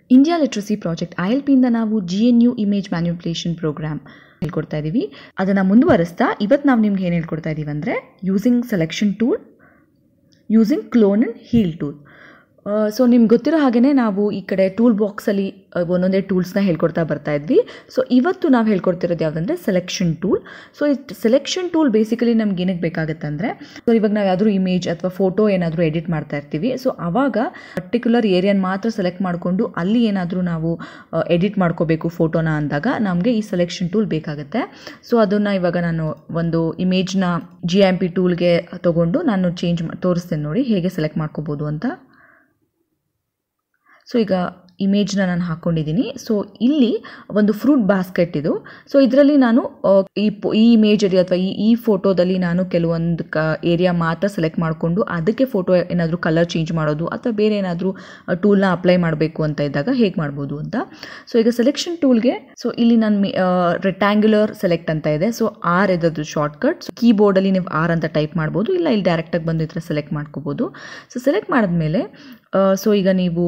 India literacy project I L ಪಿಯಿಂದ ನಾವು G N U image manipulation program ಹೇಳ್ಕೊಡ್ತಾ ಇದ್ದೀವಿ ಅದನ್ನು ಮುಂದುವರಿಸ್ತಾ ಇವತ್ತು ನಾವು ನಿಮ್ಗೆ ಏನು ಹೇಳ್ಕೊಡ್ತಾ ಇದ್ದೀವಿ ಅಂದರೆ using selection tool using clone and heal tool so ನಿಮ್ಗೆ ಗೊತ್ತಿರೋ ಹಾಗೆಯೇ ನಾವು ಈ ಕಡೆ ಟೂಲ್ ಬಾಕ್ಸಲ್ಲಿ ಒಂದೊಂದೇ ಟೂಲ್ಸ್ನ ಹೇಳ್ಕೊಡ್ತಾ ಬರ್ತಾ ಇದ್ವಿ ಸೊ ಇವತ್ತು ನಾವು ಹೇಳ್ಕೊಡ್ತಿರೋದು ಯಾವುದಂದ್ರೆ ಸೆಲೆಕ್ಷನ್ ಟೂಲ್ ಸೊ ಈ ಸೆಲೆಕ್ಷನ್ ಟೂಲ್ ಬೇಸಿಕಲಿ ನಮ್ಗೆ ಏನಕ್ಕೆ ಬೇಕಾಗುತ್ತೆ ಅಂದರೆ ಸೊ ಇವಾಗ ನಾವು ಯಾವ್ದಾದ್ರು ಇಮೇಜ್ ಅಥವಾ ಫೋಟೋ ಏನಾದರೂ ಎಡಿಟ್ ಮಾಡ್ತಾ ಇರ್ತೀವಿ ಸೊ ಆವಾಗ ಪರ್ಟಿಕ್ಯುಲರ್ ಏರಿಯಾನ ಮಾತ್ರ ಸೆಲೆಕ್ಟ್ ಮಾಡಿಕೊಂಡು ಅಲ್ಲಿ ಏನಾದರೂ ನಾವು ಎಡಿಟ್ ಮಾಡ್ಕೋಬೇಕು ಫೋಟೋನ ಅಂದಾಗ ನಮಗೆ ಈ ಸೆಲೆಕ್ಷನ್ ಟೂಲ್ ಬೇಕಾಗುತ್ತೆ ಸೊ ಅದನ್ನು ಇವಾಗ ನಾನು ಒಂದು ಇಮೇಜ್ನ ಜಿ ಎಮ್ ಪಿ ಟೂಲ್ಗೆ ತೊಗೊಂಡು ನಾನು ಚೇಂಜ್ ತೋರಿಸ್ತೇನೆ ನೋಡಿ ಹೇಗೆ ಸೆಲೆಕ್ಟ್ ಮಾಡ್ಕೋಬೋದು ಅಂತ ಸೊ ಈಗ ಇಮೇಜ್ನ ನಾನು ಹಾಕ್ಕೊಂಡಿದ್ದೀನಿ ಸೊ ಇಲ್ಲಿ ಒಂದು ಫ್ರೂಟ್ ಬಾಸ್ಕೆಟ್ ಇದು ಸೊ ಇದರಲ್ಲಿ ನಾನು ಆ, ಈ ಪೊ- ಈ ಇಮೇಜಲ್ಲಿ ಅಥವಾ ಈ ಈ ಫೋಟೋದಲ್ಲಿ ನಾನು ಕೆಲವೊಂದು ಕ ಏರಿಯಾ ಮಾತ್ರ ಸೆಲೆಕ್ಟ್ ಮಾಡಿಕೊಂಡು ಅದಕ್ಕೆ ಫೋಟೋ ಏನಾದರೂ ಕಲರ್ ಚೇಂಜ್ ಮಾಡೋದು ಅಥವಾ ಬೇರೆ ಏನಾದರೂ ಟೂಲ್ನ ಅಪ್ಲೈ ಮಾಡಬೇಕು ಅಂತ ಇದ್ದಾಗ ಹೇಗೆ ಮಾಡ್ಬೋದು ಅಂತ ಸೊ ಈಗ ಸೆಲೆಕ್ಷನ್ ಟೂಲ್ಗೆ ಸೊ ಇಲ್ಲಿ ನಾನು ರೆಕ್ಟ್ಯಾಂಗ್ಯುಲರ್ ಸೆಲೆಕ್ಟ್ ಅಂತ ಇದೆ ಸೊ ಆರ್ ಇದ್ರದ್ದು ಶಾರ್ಟ್ಕಟ್ ಸೊ ಕೀಬೋರ್ಡಲ್ಲಿ ನೀವು ಆರ್ ಅಂತ ಟೈಪ್ ಮಾಡ್ಬೋದು ಇಲ್ಲ ಇಲ್ಲಿ ಡೈರೆಕ್ಟಾಗಿ ಬಂದು ಈ ಥರ ಸೆಲೆಕ್ಟ್ ಮಾಡ್ಕೋಬೋದು ಸೊ ಸೆಲೆಕ್ಟ್ ಮಾಡಿದ್ಮೇಲೆ ಸೊ ಈಗ ನೀವು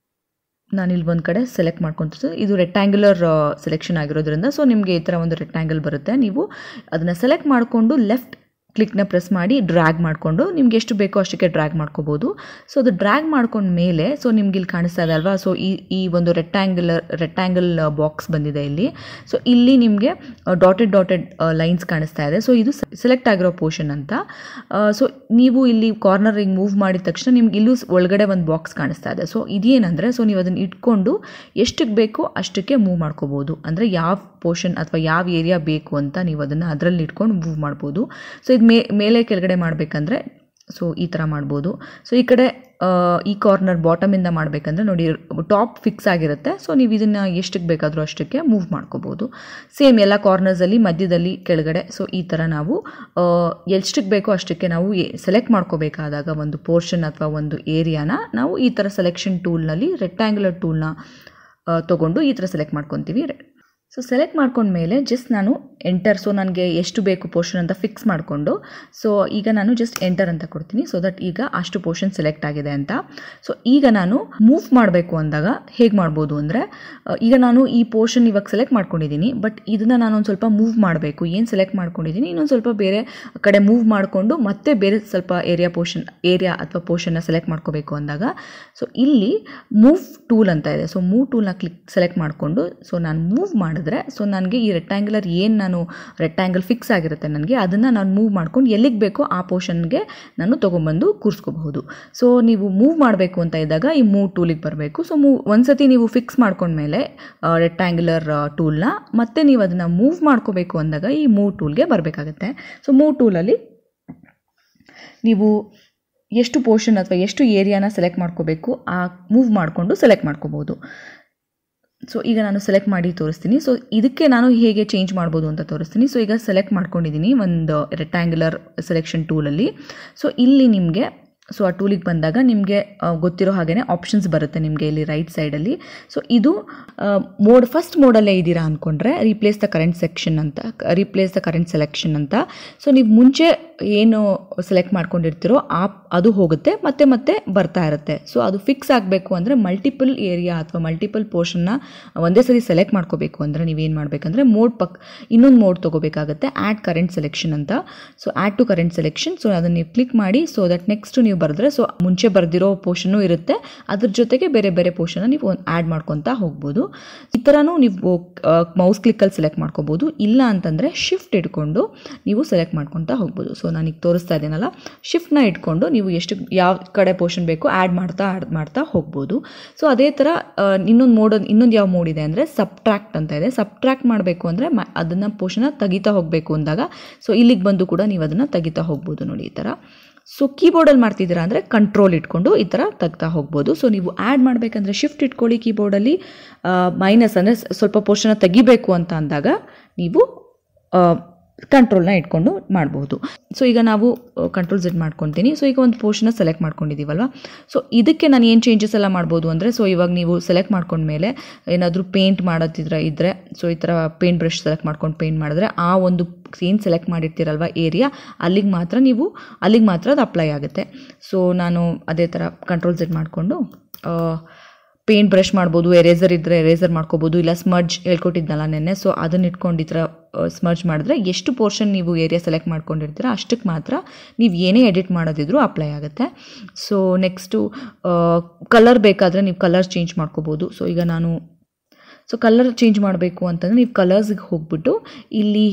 ನಾನು ಇಲ್ಲಿ ಒಂದು ಕಡೆ ಸೆಲೆಕ್ಟ್ ಮಾಡ್ಕೊತಿದ್ದೆ ಇದು ರೆಕ್ಟ್ಯಾಂಗ್ಯುಲರ್ ಸೆಲೆಕ್ಷನ್ ಆಗಿರೋದ್ರಿಂದ ಸೊ ನಿಮಗೆ ಈ ಥರ ಒಂದು ರೆಕ್ಟ್ಯಾಂಗಲ್ ಬರುತ್ತೆ ನೀವು ಅದನ್ನು ಸೆಲೆಕ್ಟ್ ಮಾಡಿಕೊಂಡು ಲೆಫ್ಟ್ ಕ್ಲಿಕ್ನ ಪ್ರೆಸ್ ಮಾಡಿ ಡ್ರ್ಯಾಗ್ ಮಾಡಿಕೊಂಡು ನಿಮ್ಗೆ ಎಷ್ಟು ಬೇಕೋ ಅಷ್ಟಕ್ಕೆ ಡ್ರ್ಯಾಗ್ ಮಾಡ್ಕೋಬೋದು ಸೊ ಅದು ಡ್ರ್ಯಾಗ್ ಮಾಡ್ಕೊಂಡ ಮೇಲೆ ಸೊ ನಿಮ್ಗೆ ಇಲ್ಲಿ ಕಾಣಿಸ್ತಾ ಇದೆ ಅಲ್ವಾ ಸೊ ಈ ಈ ಒಂದು ರೆಕ್ಟ್ಯಾಂಗ್ಯುಲರ್ ರೆಕ್ಟ್ಯಾಂಗಲ್ ಬಾಕ್ಸ್ ಬಂದಿದೆ ಇಲ್ಲಿ ಸೊ ಇಲ್ಲಿ ನಿಮಗೆ ಡಾಟೆಡ್ ಡಾಟೆಡ್ ಲೈನ್ಸ್ ಕಾಣಿಸ್ತಾ ಇದೆ ಸೊ ಇದು ಸೆಲೆಕ್ಟ್ ಆಗಿರೋ ಪೋರ್ಷನ್ ಅಂತ ಸೊ ನೀವು ಇಲ್ಲಿ ಕಾರ್ನರಿಗೆ ಮೂವ್ ಮಾಡಿದ ತಕ್ಷಣ ನಿಮ್ಗೆ ಇಲ್ಲೂ ಸ್- ಒಳಗಡೆ ಒಂದು ಬಾಕ್ಸ್ ಕಾಣಿಸ್ತಾ ಇದೆ ಸೊ ಇದೇನಂದರೆ ಸೊ ನೀವು ಅದನ್ನು ಇಟ್ಕೊಂಡು ಎಷ್ಟಕ್ಕೆ ಬೇಕೋ ಅಷ್ಟಕ್ಕೆ ಮೂವ್ ಮಾಡ್ಕೋಬೋದು ಅಂದರೆ ಯಾವ ಪೋರ್ಷನ್ ಅಥವಾ ಯಾವ ಏರಿಯಾ ಬೇಕು ಅಂತ ನೀವು ಅದನ್ನು ಅದರಲ್ಲಿ ಇಟ್ಕೊಂಡು ಮೂವ್ ಮಾಡ್ಬೋದು ಸೊ ಇದು ಮೇ ಮೇಲೆ ಕೆಳಗಡೆ ಮಾಡಬೇಕಂದ್ರೆ ಸೊ ಈ ಥರ ಮಾಡ್ಬೋದು ಸೊ ಈ ಕಡೆ ಆ, ಈ ಕಾರ್ನರ್ ಬಾಟಮಿಂದ ಮಾಡಬೇಕಂದ್ರೆ ನೋಡಿ ಟಾಪ್ ಫಿಕ್ಸ್ ಆಗಿರುತ್ತೆ ಸೊ ನೀವು ಇದನ್ನು ಎಷ್ಟಕ್ಕೆ ಬೇಕಾದರೂ ಅಷ್ಟಕ್ಕೆ ಮೂವ್ ಮಾಡ್ಕೋಬೋದು ಸೇಮ್ ಎಲ್ಲ ಕಾರ್ನರ್ಸಲ್ಲಿ ಮಧ್ಯದಲ್ಲಿ ಕೆಳಗಡೆ ಸೊ ಈ ಥರ ನಾವು ಆ, ಎಷ್ಟಕ್ಕೆ ಬೇಕೋ ಅಷ್ಟಕ್ಕೆ ನಾವು ಸೆಲೆಕ್ಟ್ ಮಾಡ್ಕೋಬೇಕಾದಾಗ ಒಂದು ಪೋರ್ಷನ್ ಅಥವಾ ಒಂದು ಏರಿಯಾನ ನಾವು ಈ ಥರ ಸೆಲೆಕ್ಷನ್ ಟೂಲ್ನಲ್ಲಿ ರೆಕ್ಟ್ಯಾಂಗ್ಯುಲರ್ ಟೂಲ್ನ ತೊಗೊಂಡು ಈ ಥರ ಸೆಲೆಕ್ಟ್ ಮಾಡ್ಕೊತೀವಿ ಸೊ ಸೆಲೆಕ್ಟ್ ಮಾಡ್ಕೊಂಡ್ಮೇಲೆ ಜಸ್ಟ್ ನಾನು ಎಂಟರ್ ಸೊ ನನಗೆ ಎಷ್ಟು ಬೇಕು ಪೋರ್ಷನ್ ಅಂತ ಫಿಕ್ಸ್ ಮಾಡಿಕೊಂಡು ಸೊ ಈಗ ನಾನು ಜಸ್ಟ್ ಎಂಟರ್ ಅಂತ ಕೊಡ್ತೀನಿ ಸೊ ದಟ್ ಈಗ ಅಷ್ಟು ಪೋರ್ಷನ್ ಸೆಲೆಕ್ಟ್ ಆಗಿದೆ ಅಂತ ಸೊ ಈಗ ನಾನು ಮೂವ್ ಮಾಡಬೇಕು ಅಂದಾಗ ಹೇಗೆ ಮಾಡ್ಬೋದು ಅಂದರೆ ಈಗ ನಾನು ಈ ಪೋರ್ಷನ್ ಇವಾಗ ಸೆಲೆಕ್ಟ್ ಮಾಡ್ಕೊಂಡಿದ್ದೀನಿ ಬಟ್ ಇದನ್ನು ನಾನು ಒಂದು ಸ್ವಲ್ಪ ಮೂವ್ ಮಾಡಬೇಕು ಏನು ಸೆಲೆಕ್ಟ್ ಮಾಡ್ಕೊಂಡಿದ್ದೀನಿ ಇನ್ನೊಂದು ಸ್ವಲ್ಪ ಬೇರೆ ಕಡೆ ಮೂವ್ ಮಾಡಿಕೊಂಡು ಮತ್ತೆ ಬೇರೆ ಸ್ವಲ್ಪ ಏರಿಯಾ ಪೋರ್ಷನ್ ಏರಿಯಾ ಅಥವಾ ಪೋರ್ಷನ್ನ ಸೆಲೆಕ್ಟ್ ಮಾಡ್ಕೋಬೇಕು ಅಂದಾಗ ಸೊ ಇಲ್ಲಿ ಮೂವ್ ಟೂಲ್ ಅಂತ ಇದೆ ಸೊ ಮೂವ್ ಟೂಲ್ನ ಕ್ಲಿಕ್ ಸೆಲೆಕ್ಟ್ ಮಾಡಿಕೊಂಡು ಸೊ ನಾನು ಮೂವ್ ಮಾಡಿದ್ರೆ ಸೊ ನನಗೆ ಈ ರೆಕ್ಟ್ಯಾಂಗ್ಯುಲರ್ ಏನು ನಾನು ರೆಕ್ಟ್ಯಾಂಗಲ್ ಫಿಕ್ಸ್ ಆಗಿರುತ್ತೆ ನನಗೆ ಅದನ್ನು ನಾನು ಮೂವ್ ಮಾಡ್ಕೊಂಡು ಎಲ್ಲಿಗೆ ಬೇಕೋ ಆ ಪೋರ್ಷನ್ಗೆ ನಾನು ತೊಗೊಂಬಂದು ಕೂರಿಸ್ಕೋಬಹುದು ಸೊ ನೀವು ಮೂವ್ ಮಾಡಬೇಕು ಅಂತ ಇದ್ದಾಗ ಈ ಮೂವ್ ಟೂಲಿಗೆ ಬರಬೇಕು ಸೊ ಮೂವ್ ಒಂದ್ಸತಿ ನೀವು ಫಿಕ್ಸ್ ಮಾಡ್ಕೊಂಡ್ಮೇಲೆ ರೆಕ್ಟ್ಯಾಂಗ್ಯುಲರ್ ಟೂಲ್ನ ಮತ್ತೆ ನೀವು ಅದನ್ನು ಮೂವ್ ಮಾಡ್ಕೋಬೇಕು ಅಂದಾಗ ಈ ಮೂವ್ ಟೂಲ್ಗೆ ಬರಬೇಕಾಗತ್ತೆ ಸೊ ಮೂವ್ ಟೂಲಲ್ಲಿ ನೀವು ಎಷ್ಟು ಪೋರ್ಷನ್ ಅಥವಾ ಎಷ್ಟು ಏರಿಯಾನ ಸೆಲೆಕ್ಟ್ ಮಾಡ್ಕೋಬೇಕು ಆ ಮೂವ್ ಮಾಡಿಕೊಂಡು ಸೆಲೆಕ್ಟ್ ಮಾಡ್ಕೋಬೋದು ಸೊ ಈಗ ನಾನು ಸೆಲೆಕ್ಟ್ ಮಾಡಿ ತೋರಿಸ್ತೀನಿ ಸೊ ಇದಕ್ಕೆ ನಾನು ಹೇಗೆ ಚೇಂಜ್ ಮಾಡ್ಬೋದು ಅಂತ ತೋರಿಸ್ತೀನಿ ಸೊ ಈಗ ಸೆಲೆಕ್ಟ್ ಮಾಡ್ಕೊಂಡಿದ್ದೀನಿ ಒಂದು ರೆಕ್ಟ್ಯಾಂಗ್ಯುಲರ್ ಸೆಲೆಕ್ಷನ್ ಟೂಲಲ್ಲಿ ಸೊ ಇಲ್ಲಿ ನಿಮಗೆ ಸೊ ಆ ಟೂಲಿಗೆ ಬಂದಾಗ ನಿಮಗೆ ಗೊತ್ತಿರೋ ಹಾಗೆಯೇ ಆಪ್ಷನ್ಸ್ ಬರುತ್ತೆ ನಿಮಗೆ ಇಲ್ಲಿ ರೈಟ್ ಸೈಡಲ್ಲಿ ಸೊ ಇದು ಮೋಡ್ ಫಸ್ಟ್ ಮೋಡಲ್ಲೇ ಇದ್ದೀರಾ ಅಂದ್ಕೊಂಡ್ರೆ ರೀಪ್ಲೇಸ್ ದ ಕರೆಂಟ್ ಸೆಕ್ಷನ್ ಅಂತ ರೀಪ್ಲೇಸ್ ದ ಕರೆಂಟ್ ಸೆಲೆಕ್ಷನ್ ಅಂತ ಸೊ ನೀವು ಮುಂಚೆ ಏನು ಸೆಲೆಕ್ಟ್ ಮಾಡ್ಕೊಂಡಿರ್ತೀರೋ ಆ ಅದು ಹೋಗುತ್ತೆ ಮತ್ತೆ ಮತ್ತೆ ಬರ್ತಾ ಇರುತ್ತೆ ಸೊ ಅದು ಫಿಕ್ಸ್ ಆಗಬೇಕು ಅಂದರೆ ಮಲ್ಟಿಪಲ್ ಏರಿಯಾ ಅಥವಾ ಮಲ್ಟಿಪಲ್ ಪೋರ್ಷನ್ನ ಒಂದೇ ಸರಿ ಸೆಲೆಕ್ಟ್ ಮಾಡ್ಕೋಬೇಕು ಅಂದರೆ ನೀವೇನು ಮಾಡಬೇಕಂದ್ರೆ ಮೋಡ್ ಪಕ್ ಇನ್ನೊಂದು ಮೋಡ್ ತೊಗೋಬೇಕಾಗುತ್ತೆ ಆ್ಯಡ್ ಕರೆಂಟ್ ಸೆಲೆಕ್ಷನ್ ಅಂತ so add to current selection so ಅದನ್ನು ನೀವು ಕ್ಲಿಕ್ ಮಾಡಿ ಸೊ ದಟ್ ನೆಕ್ಸ್ಟ್ ನೀವು ಬರೆದ್ರೆ ಸೊ ಮುಂಚೆ ಬರೆದಿರೋ ಪೋರ್ಷನ್ನು ಇರುತ್ತೆ ಅದ್ರ ಜೊತೆಗೆ ಬೇರೆ ಬೇರೆ ಪೋರ್ಷನ್ನ ನೀವು ಆ್ಯಡ್ ಮಾಡ್ಕೊತಾ ಹೋಗ್ಬೋದು ಈ ಥರನೂ ನೀವು ಮೌಸ್ ಕ್ಲಿಕ್ಕಲ್ಲಿ ಸೆಲೆಕ್ಟ್ ಮಾಡ್ಕೋಬೋದು ಇಲ್ಲ ಅಂತಂದರೆ ಶಿಫ್ಟ್ ಇಟ್ಕೊಂಡು ನೀವು ಸೆಲೆಕ್ಟ್ ಮಾಡ್ಕೊತಾ ಹೋಗ್ಬೋದು ಸೊ ನಾನೀಗ ತೋರಿಸ್ತಾ ಇದ್ದೀನಲ್ಲ ಶಿಫ್ಟ್ನ ಇಟ್ಕೊಂಡು ನೀವು ಎಷ್ಟು ಯಾವ ಕಡೆ ಪೋರ್ಷನ್ ಬೇಕೋ ಆ್ಯಡ್ ಮಾಡ್ತಾ ಆ್ಯಡ್ ಮಾಡ್ತಾ ಹೋಗ್ಬೋದು ಸೊ ಅದೇ ಥರ ಇನ್ನೊಂದು ಮೋಡ್ ಇನ್ನೊಂದು ಯಾವ ಮೋಡ್ ಇದೆ ಅಂದರೆ ಸಬ್ಟ್ರ್ಯಾಕ್ಟ್ ಅಂತ ಇದೆ ಸಬ್ಟ್ರ್ಯಾಕ್ಟ್ ಮಾಡಬೇಕು ಅಂದರೆ ಮ ಅದನ್ನು ಪೋರ್ಷನ್ನ ತೆಗಿತಾ ಹೋಗಬೇಕು ಅಂದಾಗ ಸೊ ಇಲ್ಲಿಗೆ ಬಂದು ಕೂಡ ನೀವು ಅದನ್ನು ತೆಗಿತಾ ಹೋಗ್ಬೋದು ನೋಡಿ ಈ ಥರ ಸೊ ಕೀಬೋರ್ಡಲ್ಲಿ ಮಾಡ್ತಿದ್ದೀರಾ ಅಂದರೆ ಕಂಟ್ರೋಲ್ ಇಟ್ಕೊಂಡು ಈ ಥರ ತೆಗ್ತಾ ಹೋಗ್ಬೋದು ಸೊ ನೀವು ಆ್ಯಡ್ ಮಾಡಬೇಕಂದ್ರೆ ಶಿಫ್ಟ್ ಇಟ್ಕೊಳ್ಳಿ ಕೀಬೋರ್ಡಲ್ಲಿ ಮೈನಸ್ ಅಂದರೆ ಸ್ವಲ್ಪ ಪೋರ್ಷನ್ನ ತೆಗಿಬೇಕು ಅಂತ ಅಂದಾಗ ನೀವು ಕಂಟ್ರೋಲ್ನ ಇಟ್ಕೊಂಡು ಮಾಡ್ಬೋದು ಸೊ ಈಗ ನಾವು ಕಂಟ್ರೋಲ್ ಸೆಟ್ ಮಾಡ್ಕೊತೀನಿ ಸೊ ಈಗ ಒಂದು ಪೋರ್ಷನ್ನ ಸೆಲೆಕ್ಟ್ ಮಾಡ್ಕೊಂಡಿದ್ದೀವಲ್ವ ಸೊ ಇದಕ್ಕೆ ನಾನು ಏನು ಚೇಂಜಸ್ ಎಲ್ಲ ಮಾಡ್ಬೋದು ಅಂದರೆ ಸೊ ಇವಾಗ ನೀವು ಸೆಲೆಕ್ಟ್ ಮಾಡ್ಕೊಂಡ್ಮೇಲೆ ಏನಾದರೂ ಪೇಂಟ್ ಮಾಡೋದಿದ್ರೆ ಇದ್ದರೆ ಸೊ ಈ ಥರ ಪೇಂಟ್ ಬ್ರಷ್ ಸೆಲೆಕ್ಟ್ ಮಾಡ್ಕೊಂಡು ಪೇಂಟ್ ಮಾಡಿದ್ರೆ ಆ ಒಂದು ಏನು ಸೆಲೆಕ್ಟ್ ಮಾಡಿರ್ತೀರಲ್ವ ಏರಿಯಾ ಅಲ್ಲಿಗೆ ಮಾತ್ರ ನೀವು ಅಲ್ಲಿಗೆ ಮಾತ್ರ ಅದು ಅಪ್ಲೈ ಆಗುತ್ತೆ ಸೊ ನಾನು ಅದೇ ಥರ ಕಂಟ್ರೋಲ್ ಸೆಟ್ ಮಾಡಿಕೊಂಡು ಪೇಂಟ್ ಬ್ರಷ್ ಮಾಡ್ಬೋದು ಎರೇಸರ್ ಇದ್ದರೆ ಎರೇಸರ್ ಮಾಡ್ಕೋಬೋದು ಇಲ್ಲ ಸ್ಮಡ್ಜ್ ಹೇಳ್ಕೊಟ್ಟಿದ್ನಲ್ಲ ನೆನ್ನೆ ಸೊ ಅದನ್ನ ಇಟ್ಕೊಂಡು ಈ ಥರ ಸ್ಮರ್ಜ್ ಮಾಡಿದ್ರೆ ಎಷ್ಟು ಪೋರ್ಷನ್ ನೀವು ಏರಿಯಾ ಸೆಲೆಕ್ಟ್ ಮಾಡ್ಕೊಂಡಿರ್ತೀರ ಅಷ್ಟಕ್ಕೆ ಮಾತ್ರ ನೀವು ಏನೇ ಎಡಿಟ್ ಮಾಡೋದಿದ್ರು ಅಪ್ಲೈ ಆಗುತ್ತೆ ಸೊ ನೆಕ್ಸ್ಟು ಕಲರ್ ಬೇಕಾದರೆ ನೀವು ಕಲರ್ ಚೇಂಜ್ ಮಾಡ್ಕೋಬೋದು ಸೊ ಈಗ ನಾನು ಸೊ ಕಲರ್ ಚೇಂಜ್ ಮಾಡಬೇಕು ಅಂತಂದರೆ ನೀವು ಕಲರ್ಸ್ಗೆ ಹೋಗ್ಬಿಟ್ಟು ಇಲ್ಲಿ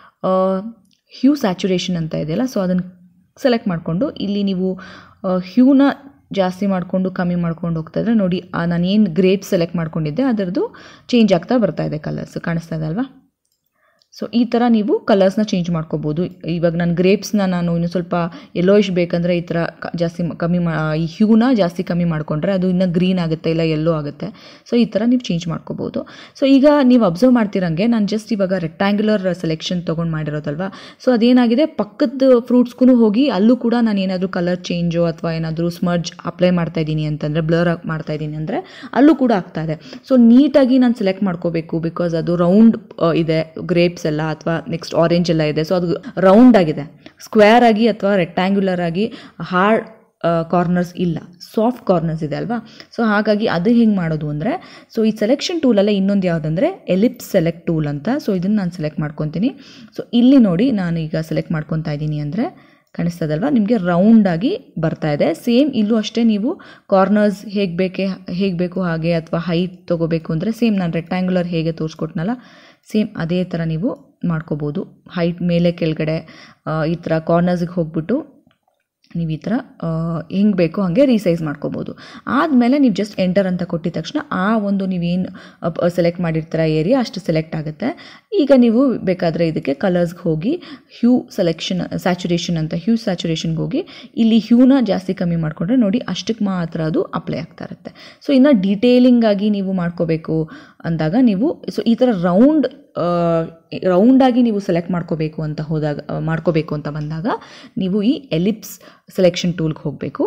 ಹ್ಯೂ ಸ್ಯಾಚುರೇಷನ್ ಅಂತ ಇದೆಯಲ್ಲ ಸೊ ಅದನ್ನು ಸೆಲೆಕ್ಟ್ ಮಾಡಿಕೊಂಡು ಇಲ್ಲಿ ನೀವು ಹ್ಯೂನ ಜಾಸ್ತಿ ಮಾಡಿಕೊಂಡು ಕಮ್ಮಿ ಮಾಡ್ಕೊಂಡು ಹೋಗ್ತಾ ಇದ್ರೆ ನೋಡಿ ನಾನು ಏನು ಗ್ರೇಪ್ ಸೆಲೆಕ್ಟ್ ಮಾಡ್ಕೊಂಡಿದ್ದೆ ಅದರದ್ದು ಚೇಂಜ್ ಆಗ್ತಾ ಬರ್ತಾ ಇದೆ ಕಲರ್ಸ್ ಕಾಣಿಸ್ತಾ ಇದೆ ಅಲ್ವಾ ಸೊ ಈ ಥರ ನೀವು ಕಲರ್ಸ್ನ ಚೇಂಜ್ ಮಾಡ್ಕೋಬೋದು ಇವಾಗ ನಾನು ಗ್ರೇಪ್ಸ್ನ ನಾನು ಇನ್ನು ಸ್ವಲ್ಪ ಎಲ್ಲೋಯಿಶ್ ಬೇಕಂದರೆ ಈ ಥರ ಕ- ಜಾಸ್ತಿ ಮ- ಕಮ್ಮಿ ಮಾ ಈ ಹ್ಯೂನ ಜಾಸ್ತಿ ಕಮ್ಮಿ ಮಾಡಿಕೊಂಡ್ರೆ ಅದು ಇನ್ನೂ ಗ್ರೀನ್ ಆಗುತ್ತೆ ಇಲ್ಲ ಎಲ್ಲೋ ಆಗುತ್ತೆ ಸೊ ಈ ಥರ ನೀವು ಚೇಂಜ್ ಮಾಡ್ಕೋಬೋದು ಸೊ ಈಗ ನೀವು ಅಬ್ಸರ್ವ್ ಮಾಡ್ತಿರಂಗೆ ನಾನು ಜಸ್ಟ್ ಇವಾಗ ರೆಕ್ಟ್ಯಾಂಗ್ಯುಲರ್ ಸೆಲೆಕ್ಷನ್ ತೊಗೊಂಡು ಮಾಡಿರೋದಲ್ವಾ ಸೊ ಅದೇನಾಗಿದೆ ಪಕ್ಕದ ಫ್ರೂಟ್ಸ್ಗೂ ಹೋಗಿ ಅಲ್ಲೂ ಕೂಡ ನಾನು ಏನಾದರೂ ಕಲರ್ ಚೇಂಜು ಅಥವಾ ಏನಾದರೂ ಸ್ಮರ್ಜ್ ಅಪ್ಲೈ ಮಾಡ್ತಾ ಇದ್ದೀನಿ ಅಂತಂದರೆ ಬ್ಲರ್ ಮಾಡ್ತಾ ಇದ್ದೀನಿ ಅಂದರೆ ಅಲ್ಲೂ ಕೂಡ ಆಗ್ತಾ ಇದೆ ಸೊ ನೀಟಾಗಿ ನಾನು ಸೆಲೆಕ್ಟ್ ಮಾಡ್ಕೋಬೇಕು ಬಿಕಾಸ್ ಅದು ರೌಂಡ್ ಇದೆ ಗ್ರೇಪ್ಸ್ ಎಲ್ಲ ಅಥವಾ ನೆಕ್ಸ್ಟ್ ಆರೆಂಜ್ ಎಲ್ಲ ಇದೆ ಸೊ ಅದು ರೌಂಡ್ ಆಗಿದೆ ಸ್ಕ್ವೇರ್ ಆಗಿ ಅಥವಾ ರೆಕ್ಟ್ಯಾಂಗ್ಯುಲರ್ ಆಗಿ ಹಾರ್ಡ್ ಕಾರ್ನರ್ಸ್ ಇಲ್ಲ ಸಾಫ್ಟ್ ಕಾರ್ನರ್ಸ್ ಇದೆ ಅಲ್ವಾ ಸೊ ಹಾಗಾಗಿ ಅದು ಹೆಂಗೆ ಮಾಡೋದು ಅಂದರೆ ಸೊ ಈ ಸೆಲೆಕ್ಷನ್ ಟೂಲಲ್ಲೇ ಇನ್ನೊಂದು ಯಾವುದಂದರೆ ಎಲಿಪ್ಸ್ ಸೆಲೆಕ್ಟ್ ಟೂಲ್ ಅಂತ ಸೊ ಇದನ್ನು ನಾನು ಸೆಲೆಕ್ಟ್ ಮಾಡ್ಕೊತೀನಿ ಸೊ ಇಲ್ಲಿ ನೋಡಿ ನಾನು ಈಗ ಸೆಲೆಕ್ಟ್ ಮಾಡ್ಕೊತಾ ಇದ್ದೀನಿ ಅಂದರೆ ಕಾಣಿಸ್ತದಲ್ವಾ ನಿಮಗೆ ರೌಂಡಾಗಿ ಬರ್ತಾ ಇದೆ ಸೇಮ್ ಇಲ್ಲೂ ಅಷ್ಟೇ ನೀವು ಕಾರ್ನರ್ಸ್ ಹೇಗೆ ಬೇಕೆ ಹೇಗೆ ಬೇಕು ಹಾಗೆ ಅಥವಾ ಹೈಟ್ ತೊಗೋಬೇಕು ಅಂದರೆ ಸೇಮ್ ನಾನು ರೆಕ್ಟ್ಯಾಂಗ್ಯುಲರ್ ಹೇಗೆ ತೋರಿಸ್ಕೊಟ್ನಲ್ಲ ಸೇಮ್ ಅದೇ ಥರ ನೀವು ಮಾಡ್ಕೋಬೋದು ಹೈಟ್ ಮೇಲೆ ಕೆಳಗಡೆ ಆ, ಈ ಥರ ಕಾರ್ನರ್ಸ್ಗೆ ಹೋಗ್ಬಿಟ್ಟು ನೀವು ಈ ಥರ ಹೆಂಗೆ ಬೇಕೋ ಹಾಗೆ ರೀಸೈಸ್ ಮಾಡ್ಕೋಬೋದು ಆದಮೇಲೆ ನೀವು ಜಸ್ಟ್ ಎಂಟರ್ ಅಂತ ಕೊಟ್ಟಿದ ತಕ್ಷಣ ಆ ಒಂದು ನೀವೇನು ಸೆಲೆಕ್ಟ್ ಮಾಡಿರ್ತೀರ ಏರಿಯಾ ಅಷ್ಟು ಸೆಲೆಕ್ಟ್ ಆಗುತ್ತೆ ಈಗ ನೀವು ಬೇಕಾದರೆ ಇದಕ್ಕೆ ಕಲರ್ಸ್ಗೆ ಹೋಗಿ ಹ್ಯೂ ಸೆಲೆಕ್ಷನ್ ಸ್ಯಾಚುರೇಷನ್ ಅಂತ ಹ್ಯೂ ಸ್ಯಾಚುರೇಷನ್ಗೆ ಹೋಗಿ ಇಲ್ಲಿ ಹ್ಯೂನ ಜಾಸ್ತಿ ಕಮ್ಮಿ ಮಾಡಿಕೊಂಡ್ರೆ ನೋಡಿ ಅಷ್ಟಕ್ಕೆ ಮಾತ್ರ ಅದು ಅಪ್ಲೈ ಆಗ್ತಾ ಇರುತ್ತೆ ಸೊ ಇನ್ನು ಡೀಟೇಲಿಂಗ್ ಆಗಿ ನೀವು ಮಾಡ್ಕೋಬೇಕು ಅಂದಾಗ ನೀವು ಸೊ ಈ ಥರ ರೌಂಡ್ ರೌಂಡಾಗಿ ನೀವು ಸೆಲೆಕ್ಟ್ ಮಾಡ್ಕೋಬೇಕು ಅಂತ ಹೋದಾಗ ಆ, ಮಾಡ್ಕೋಬೇಕು ಅಂತ ಬಂದಾಗ ನೀವು ಈ ಎಲಿಪ್ಸ್ ಸೆಲೆಕ್ಷನ್ ಟೂಲ್ಗೆ ಹೋಗಬೇಕು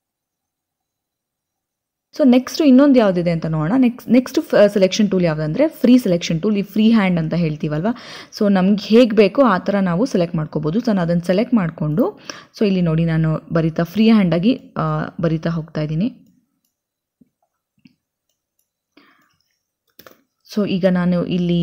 ಸೊ ನೆಕ್ಸ್ಟ್ ಇನ್ನೊಂದು ಯಾವುದಿದೆ ಅಂತ ನೋಡೋಣ ನೆಕ್ಸ್ಟ್ ನೆಕ್ಸ್ಟ್ ಸೆಲೆಕ್ಷನ್ ಟೂಲ್ ಯಾವುದಂದರೆ ಫ್ರೀ ಸೆಲೆಕ್ಷನ್ ಟೂಲ್ ಈ ಫ್ರೀ ಹ್ಯಾಂಡ್ ಅಂತ ಹೇಳ್ತೀವಲ್ವ ಸೊ ನಮ್ಗೆ ಹೇಗೆ ಬೇಕೋ ಆ ಥರ ನಾವು ಸೆಲೆಕ್ಟ್ ಮಾಡ್ಕೋಬೋದು ಸೊ ನಾನು ಅದನ್ನು ಸೆಲೆಕ್ಟ್ ಮಾಡಿಕೊಂಡು ಸೊ ಇಲ್ಲಿ ನೋಡಿ ನಾನು ಬರಿತಾ ಫ್ರೀ ಹ್ಯಾಂಡಾಗಿ ಬರಿತಾ ಹೋಗ್ತಾ ಇದ್ದೀನಿ ಸೊ ಈಗ ನಾನು ಇಲ್ಲಿ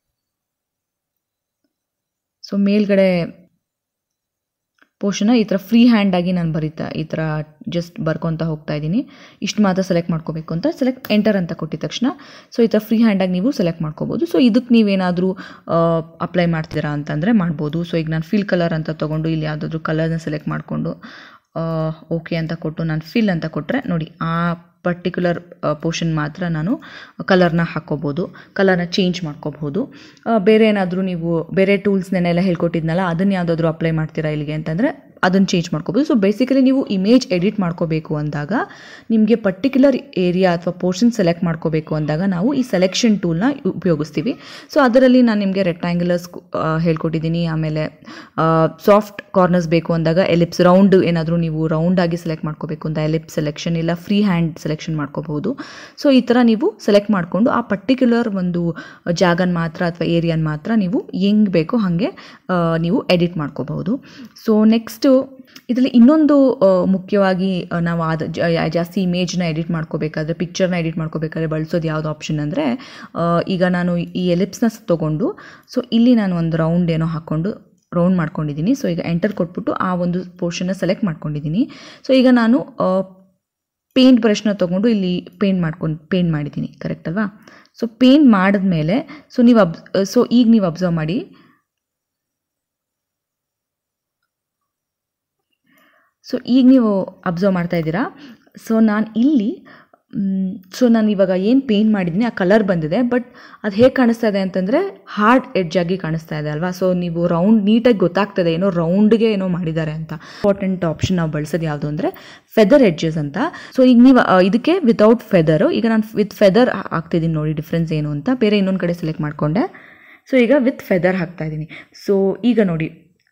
ಸೊ ಮೇಲ್ಗಡೆ ಪೋರ್ಷನ ಈ ಥರ ಫ್ರೀ ಹ್ಯಾಂಡಾಗಿ ನಾನು ಬರಿತಾ ಈ ಥರ ಜಸ್ಟ್ ಬರ್ಕೊತ ಹೋಗ್ತಾ ಇದ್ದೀನಿ ಇಷ್ಟು ಮಾತ್ರ ಸೆಲೆಕ್ಟ್ ಮಾಡ್ಕೋಬೇಕು ಅಂತ ಸೆಲೆಕ್ಟ್ ಎಂಟರ್ ಅಂತ ಕೊಟ್ಟಿದ ತಕ್ಷಣ ಸೊ ಈ ಥರ ಫ್ರೀ ಹ್ಯಾಂಡಾಗಿ ನೀವು ಸೆಲೆಕ್ಟ್ ಮಾಡ್ಕೋಬೋದು ಸೊ ಇದಕ್ಕೆ ನೀವೇನಾದರೂ ಅಪ್ಲೈ ಮಾಡ್ತೀರಾ ಅಂತಂದರೆ ಮಾಡ್ಬೋದು ಸೊ ಈಗ ನಾನು ಫಿಲ್ ಕಲರ್ ಅಂತ ತೊಗೊಂಡು ಇಲ್ಲಿ ಯಾವುದಾದ್ರೂ ಕಲರ್ನ ಸೆಲೆಕ್ಟ್ ಮಾಡಿಕೊಂಡು ಓಕೆ ಅಂತ ಕೊಟ್ಟು ನಾನು ಫಿಲ್ ಅಂತ ಕೊಟ್ಟರೆ ನೋಡಿ ಆ ಪರ್ಟಿಕ್ಯುಲರ್ ಪೋರ್ಷನ್ ಮಾತ್ರ ನಾನು ಕಲರ್ನ ಹಾಕ್ಕೋಬೋದು ಕಲರ್ನ ಚೇಂಜ್ ಮಾಡ್ಕೋಬಹುದು ಆ, ಬೇರೆ ಏನಾದರೂ ನೀವು ಬೇರೆ ಟೂಲ್ಸ್ನೆಲ್ಲ ಹೇಳ್ಕೊಟ್ಟಿದ್ನಲ್ಲ ಅದನ್ನು ಯಾವುದಾದ್ರೂ ಅಪ್ಲೈ ಮಾಡ್ತೀರಾ ಇಲ್ಲಿಗೆ ಅಂತಂದರೆ ಅದನ್ನು ಚೇಂಜ್ ಮಾಡ್ಕೋಬೋದು ಸೊ ಬೇಸಿಕಲಿ ನೀವು ಇಮೇಜ್ ಎಡಿಟ್ ಮಾಡ್ಕೋಬೇಕು ಅಂದಾಗ ನಿಮಗೆ ಪರ್ಟಿಕ್ಯುಲರ್ ಏರಿಯಾ ಅಥವಾ ಪೋರ್ಷನ್ ಸೆಲೆಕ್ಟ್ ಮಾಡ್ಕೋಬೇಕು ಅಂದಾಗ ನಾವು ಈ ಸೆಲೆಕ್ಷನ್ ಟೂಲ್ನ ಉಪಯೋಗಿಸ್ತೀವಿ ಸೊ ಅದರಲ್ಲಿ ನಾನು ನಿಮಗೆ ರೆಕ್ಟ್ಯಾಂಗ್ಯುಲರ್ಸ್ ಹೇಳ್ಕೊಟ್ಟಿದ್ದೀನಿ ಆಮೇಲೆ ಸಾಫ್ಟ್ ಕಾರ್ನರ್ಸ್ ಬೇಕು ಅಂದಾಗ ಎಲಿಪ್ಸ್ ರೌಂಡ್ ಏನಾದರೂ ನೀವು ರೌಂಡಾಗಿ ಸೆಲೆಕ್ಟ್ ಮಾಡ್ಕೋಬೇಕು ಅಂತ ಎಲಿಪ್ಸ್ ಸೆಲೆಕ್ಷನ್ ಇಲ್ಲ ಫ್ರೀ ಹ್ಯಾಂಡ್ ಸೆಲೆಕ್ಷನ್ ಮಾಡ್ಕೋಬಹುದು ಸೊ ಈ ಥರ ನೀವು ಸೆಲೆಕ್ಟ್ ಮಾಡಿಕೊಂಡು ಆ ಪರ್ಟಿಕ್ಯುಲರ್ ಒಂದು ಜಾಗನ ಮಾತ್ರ ಅಥವಾ ಏರಿಯಾನ ಮಾತ್ರ ನೀವು ಹೆಂಗೆ ಬೇಕೋ ಹಾಗೆ ಆ, ನೀವು ಎಡಿಟ್ ಮಾಡ್ಕೋಬಹುದು ಸೊ ನೆಕ್ಸ್ಟು ಇದರಲ್ಲಿ ಇನ್ನೊಂದು ಆ, ಮುಖ್ಯವಾಗಿ ಆ, ನಾವು ಆದ ಜ- ಜಾಸ್ತಿ ಇಮೇಜ್ನ ಎಡಿಟ್ ಮಾಡ್ಕೋಬೇಕಾದ್ರೆ ಪಿಕ್ಚರ್ನ ಎಡಿಟ್ ಮಾಡ್ಕೋಬೇಕಾದ್ರೆ ಬಳಸೋದು ಯಾವ್ದು ಆಪ್ಷನ್ ಅಂದರೆ ಈಗ ನಾನು ಈ ಎಲಿಪ್ಸ್ನ ತೊಗೊಂಡು ಸೊ ಇಲ್ಲಿ ನಾನು ಒಂದು ರೌಂಡ್ ಏನೋ ಹಾಕ್ಕೊಂಡು ರೌಂಡ್ ಮಾಡ್ಕೊಂಡಿದ್ದೀನಿ ಸೊ ಈಗ ಎಂಟರ್ ಕೊಟ್ಬಿಟ್ಟು ಆ ಒಂದು ಪೋರ್ಷನ್ನ ಸೆಲೆಕ್ಟ್ ಮಾಡ್ಕೊಂಡಿದ್ದೀನಿ ಸೊ ಈಗ ನಾನು ಪೇಂಟ್ ಬ್ರಷ್ನ ತೊಗೊಂಡು ಇಲ್ಲಿ ಪೇಂಟ್ ಮಾಡ್ಕೊಂಡು ಪೇಂಟ್ ಮಾಡಿದ್ದೀನಿ ಕರೆಕ್ಟ್ ಅಲ್ವಾ ಸೊ ಪೇಂಟ್ ಮಾಡಿದ್ಮೇಲೆ ಸೊ ನೀವು ಅಬ್ ಸೊ ಈಗ ನೀವು ಅಬ್ಸರ್ವ್ ಮಾಡಿ ಸೊ ಈಗ ನೀವು ಅಬ್ಸರ್ವ್ ಮಾಡ್ತಾ ಇದ್ದೀರಾ ಸೊ ನಾನು ಇಲ್ಲಿ ಸೊ ನಾನು ಇವಾಗ ಏನು ಪೇಂಟ್ ಮಾಡಿದ್ದೀನಿ ಆ ಕಲರ್ ಬಂದಿದೆ ಬಟ್ ಅದು ಹೇಗೆ ಕಾಣಿಸ್ತಾ ಇದೆ ಅಂತಂದರೆ ಹಾರ್ಡ್ ಎಡ್ಜ್ ಆಗಿ ಕಾಣಿಸ್ತಾ ಇದೆ ಅಲ್ವಾ ಸೊ ನೀವು ರೌಂಡ್ ನೀಟಾಗಿ ಗೊತ್ತಾಗ್ತದೆ ಏನೋ ರೌಂಡ್ಗೆ ಏನೋ ಮಾಡಿದ್ದಾರೆ ಅಂತ ಇಂಪಾರ್ಟೆಂಟ್ ಆಪ್ಷನ್ ನಾವು ಬಳಸೋದು ಯಾವುದು ಅಂದರೆ ಫೆದರ್ ಎಡ್ಜಸ್ ಅಂತ ಸೊ ಈಗ ನೀವು ಆ, ಇದಕ್ಕೆ ವಿತೌಟ್ ಫೆದರು ಈಗ ನಾನು ವಿತ್ ಫೆದರ್ ಹಾಕ್ತಿದ್ದೀನಿ ನೋಡಿ ಡಿಫ್ರೆನ್ಸ್ ಏನು ಅಂತ ಬೇರೆ ಇನ್ನೊಂದು ಕಡೆ ಸೆಲೆಕ್ಟ್ ಮಾಡಿಕೊಂಡೆ ಸೊ ಈಗ ವಿತ್ ಫೆದರ್ ಹಾಕ್ತಾ ಇದ್ದೀನಿ ಸೊ ಈಗ ನೋಡಿ